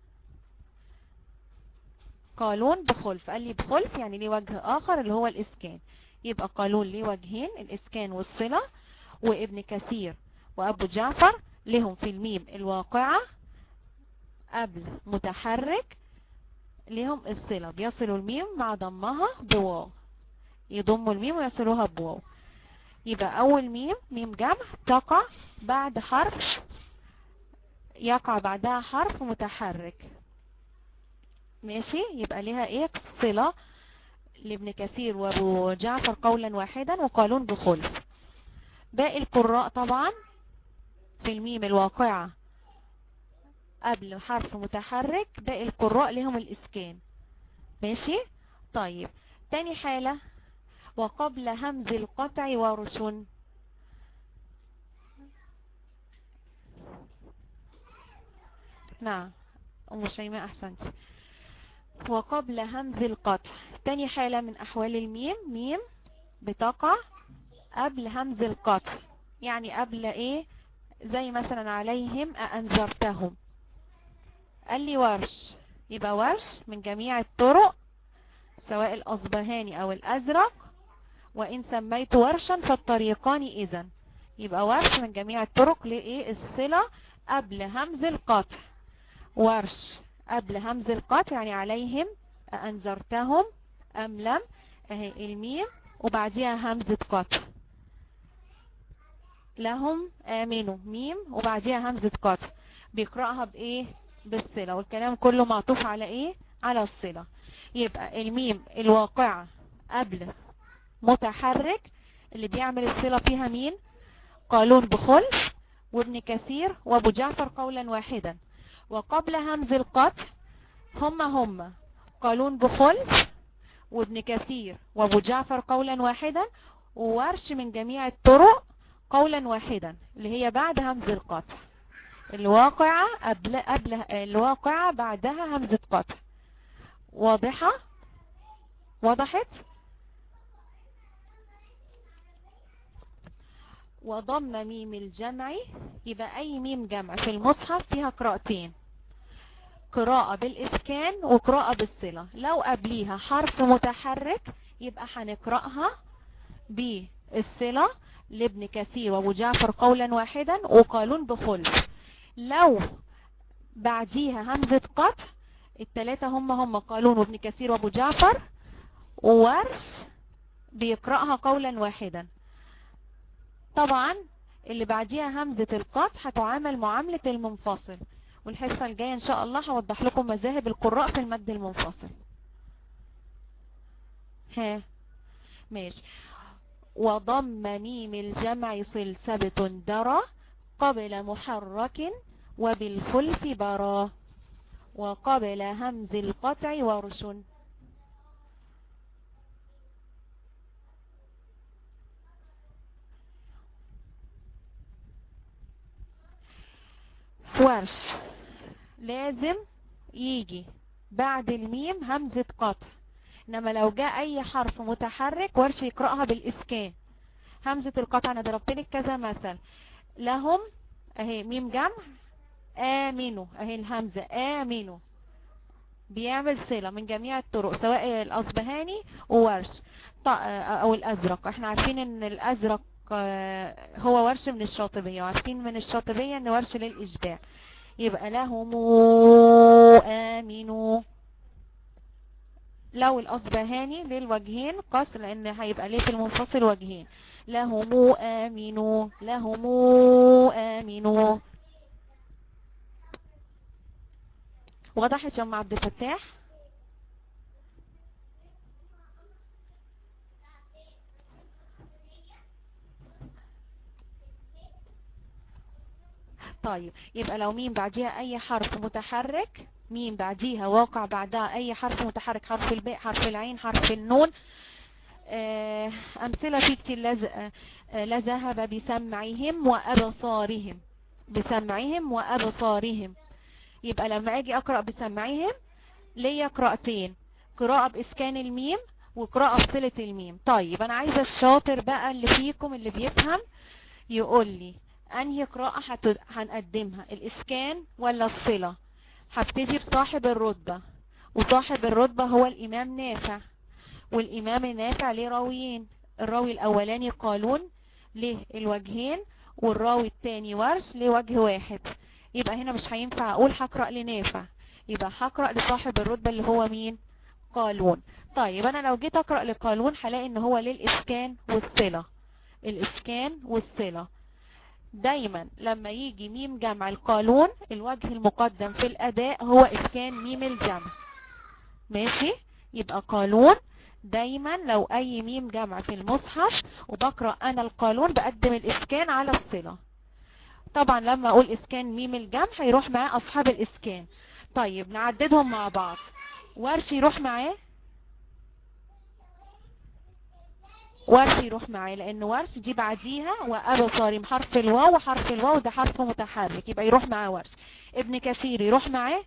Speaker 1: قالون بخلف قال لي بخلف يعني ليه وجه آخر اللي هو الإسكان يبقى قالون ليه وجهين الإسكان والصلة وابن كثير وأبو جعفر لهم في الميم الواقعة قبل متحرك لهم الصلة بيصلوا الميم مع ضمها بواو يضموا الميم ويصلوها بواو يبقى اول ميم ميم جمع تقع بعد حرف يقع بعدها حرف متحرك ماشي يبقى ليها ايه صلة لابن كثير وابو جعفر قولا واحدا وقالون بخلف باقي القراء طبعا في الميم الواقعة قبل حرف متحرك باقي القراء لهم الاسكان ماشي طيب تاني حالة وقبل همز القطع ورش نعم أم شيماء أحسنت وقبل همز القطع تاني حالة من أحوال الميم ميم بتقع قبل همز القطع يعني قبل إيه زي مثلا عليهم أأنذرتهم قال لي ورش يبقى ورش من جميع الطرق سواء الأصبهاني أو الأزرق وإن سميت ورشا فالطريقان إذا يبقى ورش من جميع الطرق لإيه الصلة قبل همز القطع ورش قبل همز القطع يعني عليهم أنذرتهم أم لم أهي الميم وبعديها همزة قطع لهم آمنوا ميم وبعديها همزة قطع بيقرأها بإيه بالصلة والكلام كله معطوف على إيه على الصلة يبقى الميم الواقعة قبل متحرك اللي بيعمل الصلة فيها مين قالون بخلف وابن كثير وابو جعفر قولا واحدا وقبل همز القطع هم هم قالون بخلف وابن كثير وابو جعفر قولا واحدا وورش من جميع الطرق قولا واحدا اللي هي بعد همز القطع الواقعة قبل قبل الواقعة بعدها همزة قطع واضحة وضحت وضم ميم الجمع يبقى اي ميم جمع في المصحف فيها قراءتين قراءة بالإسكان وقراءة بالصلة لو قبليها حرف متحرك يبقى هنقرأها بالصلة لابن كثير وابو جعفر قولا واحدا وقالون بخلف لو بعديها همزة قطع التلاتة هم هم قالون وابن كثير وابو جعفر وورش بيقرأها قولا واحدا طبعا اللي بعديها همزة القطع هتعامل معاملة المنفصل والحصة الجاية ان شاء الله هوضح لكم مذاهب القراء في المد المنفصل ها ماشي وضم ميم الجمع صلسبة درى قبل محرك وبالخلف برا وقبل همز القطع ورش ورش لازم يجي بعد الميم همزة قطع انما لو جاء اي حرف متحرك ورش يقرأها بالاسكان همزة القطع انا ضربت لك كذا مثل لهم اهي ميم جمع امنوا اهي الهمزة امنوا بيعمل صلة من جميع الطرق سواء الاصبهاني وورش او الازرق احنا عارفين ان الازرق هو ورش من الشاطبية وعارفين من الشاطبية ان ورش للإشباع يبقى لهم آمنوا لو الأصبهاني للوجهين قصر لأن هيبقى ليه في المنفصل وجهين لهم آمنوا لهم آمنوا وضحت يا ام عبد الفتاح طيب يبقى لو مين بعديها اي حرف متحرك مين بعديها واقع بعدها اي حرف متحرك حرف الباء حرف العين حرف النون امثلة في كتير لذهب بسمعهم وابصارهم بسمعهم وابصارهم يبقى لما اجي اقرأ بسمعهم ليا قراءتين قراءة باسكان الميم وقراءة بصلة الميم طيب انا عايزة الشاطر بقى اللي فيكم اللي بيفهم يقول لي انهي قراءة هنقدمها الاسكان ولا الصلة هبتدي بصاحب الرتبة وصاحب الرتبة هو الامام نافع والامام نافع ليه راويين الراوي الاولاني قالون ليه الوجهين والراوي التاني ورش ليه وجه واحد يبقى هنا مش هينفع اقول هقرأ لنافع يبقى هقرأ لصاحب الرتبة اللي هو مين قالون طيب انا لو جيت اقرأ لقالون هلاقي ان هو للاسكان والصلة الاسكان والصلة دايما لما يجي ميم جمع القانون الوجه المقدم في الاداء هو اسكان ميم الجمع ماشي يبقى قانون دايما لو اي ميم جمع في المصحف وبقرأ انا القانون بقدم الاسكان على الصلة طبعا لما اقول اسكان ميم الجمع هيروح معاه اصحاب الاسكان طيب نعددهم مع بعض ورش يروح معاه ورش يروح معاه لان ورش دي بعديها وابو صارم حرف الواو وحرف الواو ده حرف متحرك يبقى يروح معاه ورش ابن كثير يروح معاه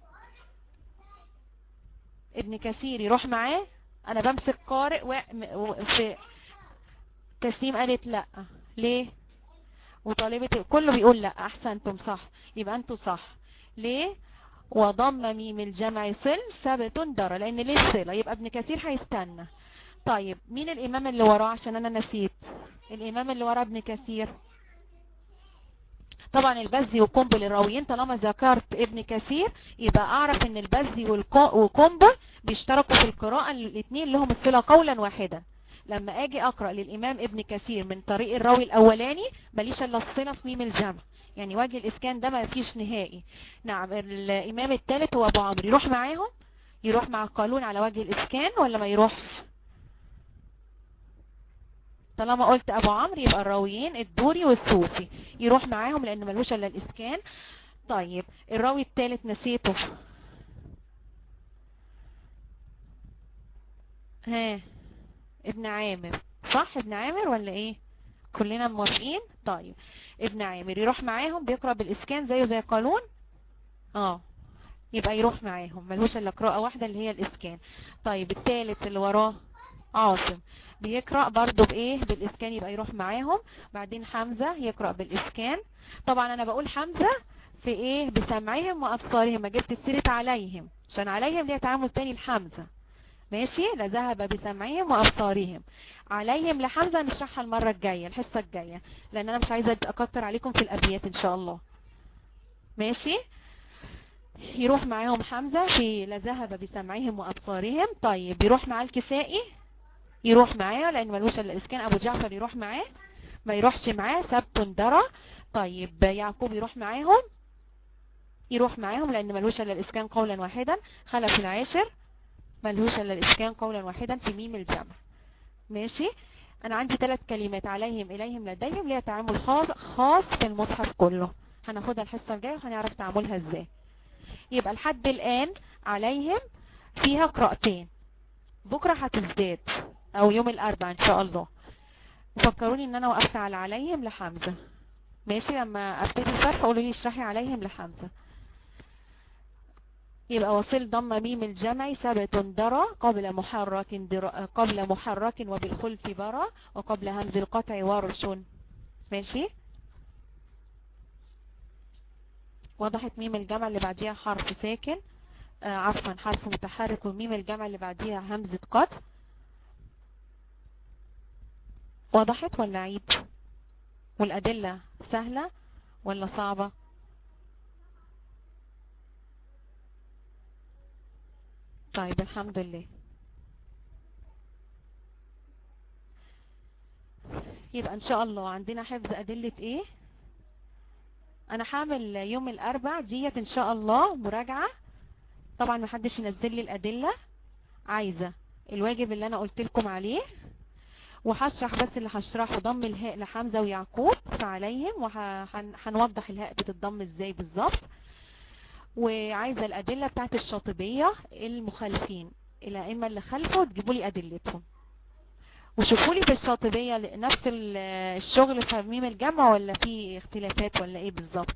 Speaker 1: ابن كثير يروح معاه انا بمسك قارئ و... و... في تسليم قالت لا ليه وطالبة كله بيقول لا احسنتم صح يبقى انتوا صح ليه وضم ميم الجمع صل ثابت درى لان ليه الصلة يبقى ابن كثير هيستنى طيب مين الامام اللي وراه عشان انا نسيت الامام اللي وراه ابن كثير طبعا البزي وقنبل الراويين طالما ذكرت ابن كثير يبقى اعرف ان البزي والق- وقنبل بيشتركوا في القراءة الاثنين لهم الصلة قولا واحدا لما اجي اقرأ للامام ابن كثير من طريق الراوي الاولاني ماليش الا الصلة في ميم الجمع يعني وجه الاسكان ده ما فيش نهائي نعم الامام الثالث هو ابو عمرو يروح معاهم يروح مع القانون على وجه الاسكان ولا ما يروحش طالما قلت ابو عمرو يبقى الراويين الدوري والسوسي يروح معاهم لان ملوش الا الاسكان طيب الراوي الثالث نسيته ها ابن عامر صح ابن عامر ولا ايه كلنا موافقين طيب ابن عامر يروح معاهم بيقرأ بالاسكان زيه زي قانون اه يبقى يروح معاهم ملوش الا قراءة واحدة اللي هي الاسكان طيب الثالث اللي وراه عاصم بيقرأ برضو بايه بالاسكان يبقى يروح معاهم بعدين حمزة يقرأ بالاسكان طبعا انا بقول حمزة في ايه بسمعهم وابصارهم ما جبت السيرة عليهم عشان عليهم ليها تعامل تاني لحمزة ماشي لذهب بسمعهم وابصارهم عليهم لحمزة نشرحها المرة الجاية الحصة الجاية لان انا مش عايزة اكتر عليكم في الابيات ان شاء الله ماشي يروح معاهم حمزة في لذهب بسمعهم وابصارهم طيب يروح مع الكسائي يروح معاه لان ملوش الا الاسكان ابو جعفر يروح معاه ما يروحش معاه سبت درى طيب يعقوب يروح معاهم يروح معاهم لان ملوش الا الاسكان قولا واحدا خلف العاشر ملهوش الا الاسكان قولا واحدا في ميم الجمع ماشي انا عندي ثلاث كلمات عليهم اليهم لديهم ليها تعامل خاص خاص في المصحف كله هناخدها الحصه الجايه وهنعرف تعاملها ازاي يبقى لحد الان عليهم فيها قراءتين بكره هتزداد او يوم الاربعاء ان شاء الله فكروني ان انا وقفت على عليهم لحمزه ماشي لما ابتدي الشرح قولوا لي اشرحي عليهم لحمزه يبقى وصل ضم ميم الجمع ثبت درى قبل محرك در... قبل محرك وبالخلف برى وقبل همز القطع ورش ماشي وضحت ميم الجمع اللي بعديها حرف ساكن آه عفوا حرف متحرك وميم الجمع اللي بعديها همزة قطع وضحت ولا عيد والأدلة سهلة ولا صعبة طيب الحمد لله يبقى ان شاء الله عندنا حفظ ادلة ايه انا هعمل يوم الاربع ديت ان شاء الله مراجعة طبعا محدش ينزل لي الادلة عايزة الواجب اللي انا قلت لكم عليه وهشرح بس اللي هشرحه ضم الهاء لحمزة ويعقوب فعليهم وهنوضح الهاء بتتضم ازاي بالظبط وعايزة الأدلة بتاعت الشاطبية المخالفين الأئمة اللي خلفوا تجيبوا لي أدلتهم وشوفوا لي في الشاطبية نفس الشغل في ميم الجمع ولا في اختلافات ولا ايه بالظبط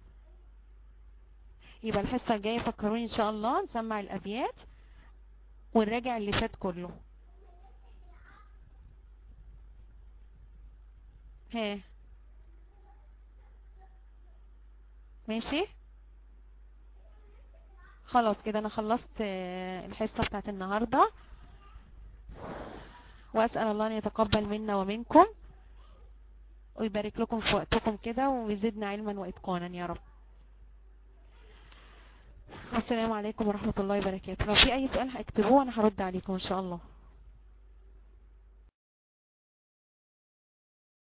Speaker 1: يبقى الحصة الجاية فكروني ان شاء الله نسمع الأبيات ونراجع اللي فات كله ها ماشي خلاص كده انا خلصت الحصة بتاعت النهاردة واسأل الله ان يتقبل منا ومنكم ويبارك لكم في وقتكم كده ويزيدنا علما واتقانا يا رب السلام عليكم ورحمة الله وبركاته لو في اي سؤال هاكتبوه انا هرد عليكم ان شاء الله